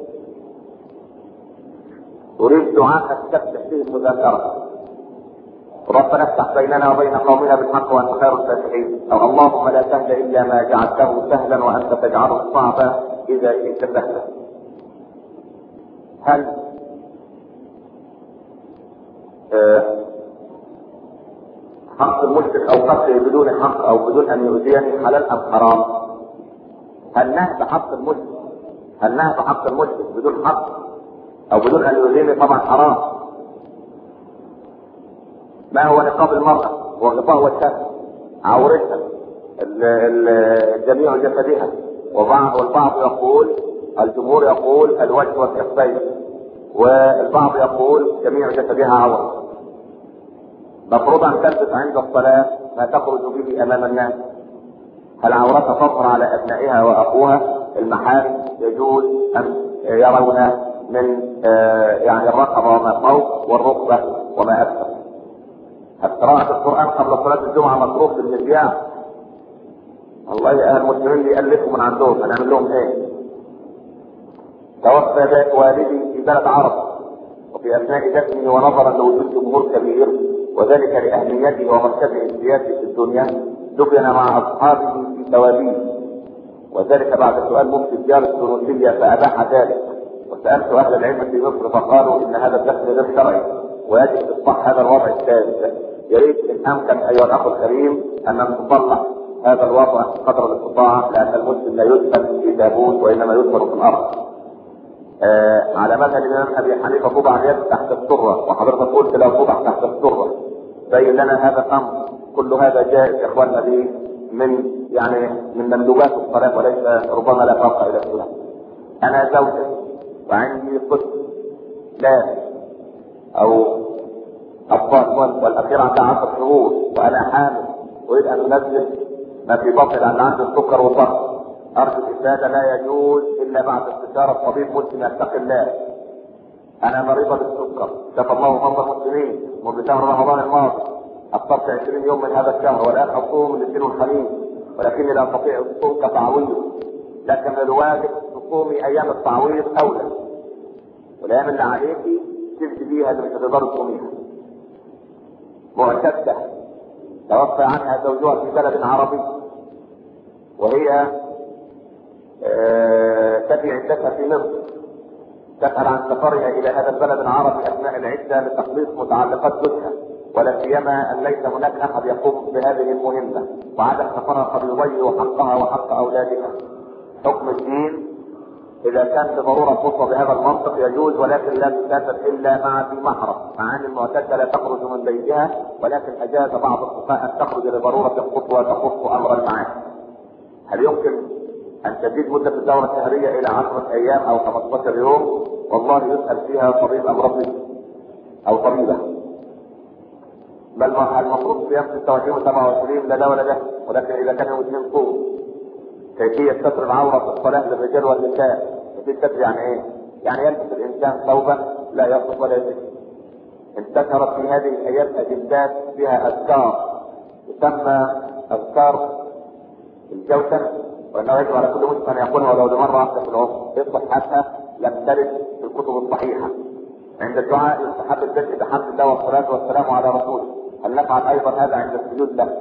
اريد دعاء تفتح فيه المذاكره ربنا افتح بيننا وبين قومنا بالحق وانت خير الفاتحين او اللهم لا سهل الا ما جعلته سهلا وانت تجعل الصعب اذا شئت سهلا هل آه حق المشرك او قتله بدون حق او بدون ان يؤذيني حلال ام حرام؟ هل نهب حق المشرك هل نهب حق المشرك بدون حق او بدون ان يؤذيني طبعا حرام ما هو نقاب المرأة وغطاء وجهها عورتها جميع جسدها وبعض والبعض يقول الجمهور يقول الوجه والكفين والبعض يقول جميع جسدها عورة مفروض ان تلبس عند الصلاة ما تخرج به امام الناس هل عورتها تظهر على ابنائها واخوها المحارم يجوز ان يرون من يعني الرقبة وما فوق والركبة وما اسفل قراءة القرآن قبل صلاة الجمعة مكروه في المذياع والله أهل المسلمين بيألفوا من عندهم هنعمل لهم إيه؟ توفى والدي في بلد عرب وفي أثناء دفنه ونظرا لوجود جمهور كبير وذلك لأهميته ومركزه السياسي في الدنيا دفن مع أصحابه في توابيه وذلك بعد سؤال مفتي الديار التونسية فأباح ذلك وسألت أهل العلم في مصر فقالوا إن هذا الدفن غير شرعي ويجب إصلاح هذا الوضع الثالث يا ريت ان امكن ايها الاخ الكريم ان نصلح هذا الوضع قدر الاستطاعه لان المسلم لا يدفن في تابوت وانما يدفن في الارض. آه على مذهب الامام ابي حنيفه توضع اليد تحت السره وحضرتك قلت لو توضع تحت السره بين لنا هذا الامر كل هذا جائز يا اخواننا به من يعني من مندوبات الصلاه وليس ربما لا فرق الى الصلاه. انا زوجة وعندي طفل لا او الطاهر والاخير عندها عشر شهور وانا حامل اريد ان انزل ما في بطني لان عندي السكر والضغط ارجو الافاده لا يجوز الا بعد استشاره طبيب مسلم يتقي الله انا مريضه بالسكر شفى الله مرضى المسلمين منذ شهر رمضان الماضي افطرت 20 يوم من هذا الشهر والان اصوم الاثنين والخميس ولكني لا استطيع الصوم كتعويض لكن من الواجب تصومي ايام التعويض اولى والايام اللي عليكي تبدي بيها اللي مش هتقدري تصوميها معتدة توفى عنها زوجها في بلد عربي وهي تفي عدتها في مصر تسأل عن سفرها إلى هذا البلد العربي أثناء العدة لتخليص متعلقات زوجها ولا سيما أن ليس هناك أحد يقوم بهذه المهمة وعدم سفرها قد يضيع حقها وحق أولادها حكم الدين إذا كان لضرورة خطوة بهذا المنطق يجوز ولكن لا تسافر إلا مع ذي محرم مع أن المعتدة لا تخرج من بيتها ولكن أجاز بعض الفقهاء أن تخرج لضرورة الخطوة تخص أمر المعاد. هل يمكن أن تزيد مدة الدورة الشهرية إلى 10 أيام أو 15 يوم؟ والله يسأل فيها طبيب أم ربي أو طبيبة. بل المفروض صيام 26 و 27 لا ده ولا ده ولكن إذا كان يوم اثنين صوم كيفية ستر العورة في الصلاة للرجال والنساء كيفية ستر يعني ايه؟ يعني يلبس الإنسان ثوبا لا يصف ولا يزيد انتشرت في هذه الأيام أجندات فيها أذكار تسمى أذكار الجوشن وأنه يجب على كل مسلم أن يقولها ولو لمرة واحدة في العمر اصبح حتى لم ترد في الكتب الصحيحة عند الدعاء يستحب الذكر بحمد الله والصلاة والسلام على رسوله أن نفعل أيضا هذا عند السجود له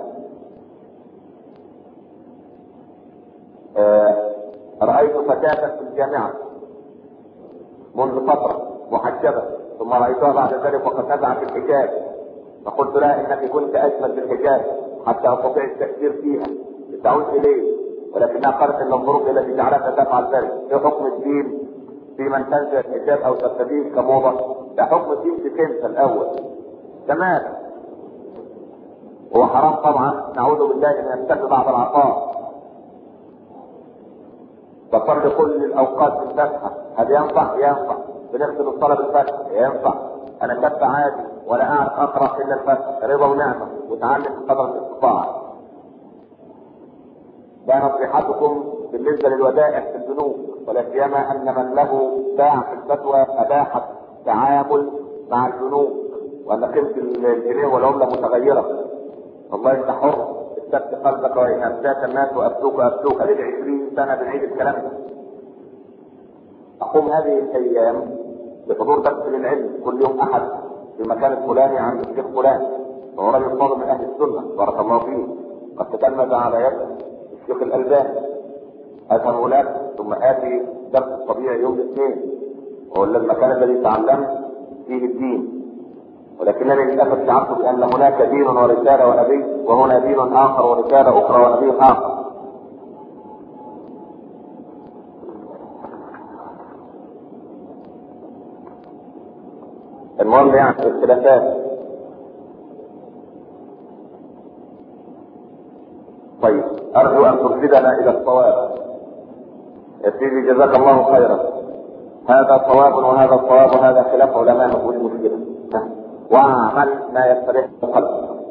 آه رأيت فتاة في الجامعة منذ فترة محجبة ثم رأيتها بعد ذلك وقد نزعت الحجاب فقلت لها إنك كنت أجمل بالحجاب حتى أستطيع التأثير فيها تعود إليه ولكنها قالت إن الظروف التي جعلتها تفعل ذلك في حكم الدين في من تنزع الحجاب أو ترتديه كموضة ده حكم الدين في انت الأول تمام هو حرام طبعا نعوذ بالله ان يمتد بعض العطاء بصر كل الاوقات بالفتحه هل ينفع؟ ينفع بنغسل الصلاه بالفتح ينفع انا كتب عادي ولا اعرف اقرا الا الفتح رضا ونعمه وتعلم قدر الاستطاعه ده نصيحتكم بالنسبه للودائع في الذنوب ولا سيما ان من له باع في الفتوى اباح التعامل مع الذنوب وان قيمه الجنيه والعمله متغيره والله انت حر استفت قلبك وان امساك الناس وابتوك وابتوك لك 20 سنه بنعيد الكلام ده اقوم هذه الايام بحضور درس للعلم كل يوم احد في المكان الفلاني عند الشيخ فلان وهو رجل فاضل من اهل السنه بارك الله فيه قد تتلمذ على يد الشيخ الالباني اذهب هناك ثم اتي درس الطبيعي يوم الاثنين وهو المكان الذي تعلمت فيه الدين ولكنني للاسف شعرت بان هناك دين ورساله ونبي وهنا دين اخر ورساله اخرى ونبي اخر المهم يعني الاختلافات طيب ارجو ان ترشدنا الى الصواب يا سيدي جزاك الله خيرا هذا صواب وهذا صواب وهذا خلاف علماء مفيش مشكله واعمل ما يستريح القلب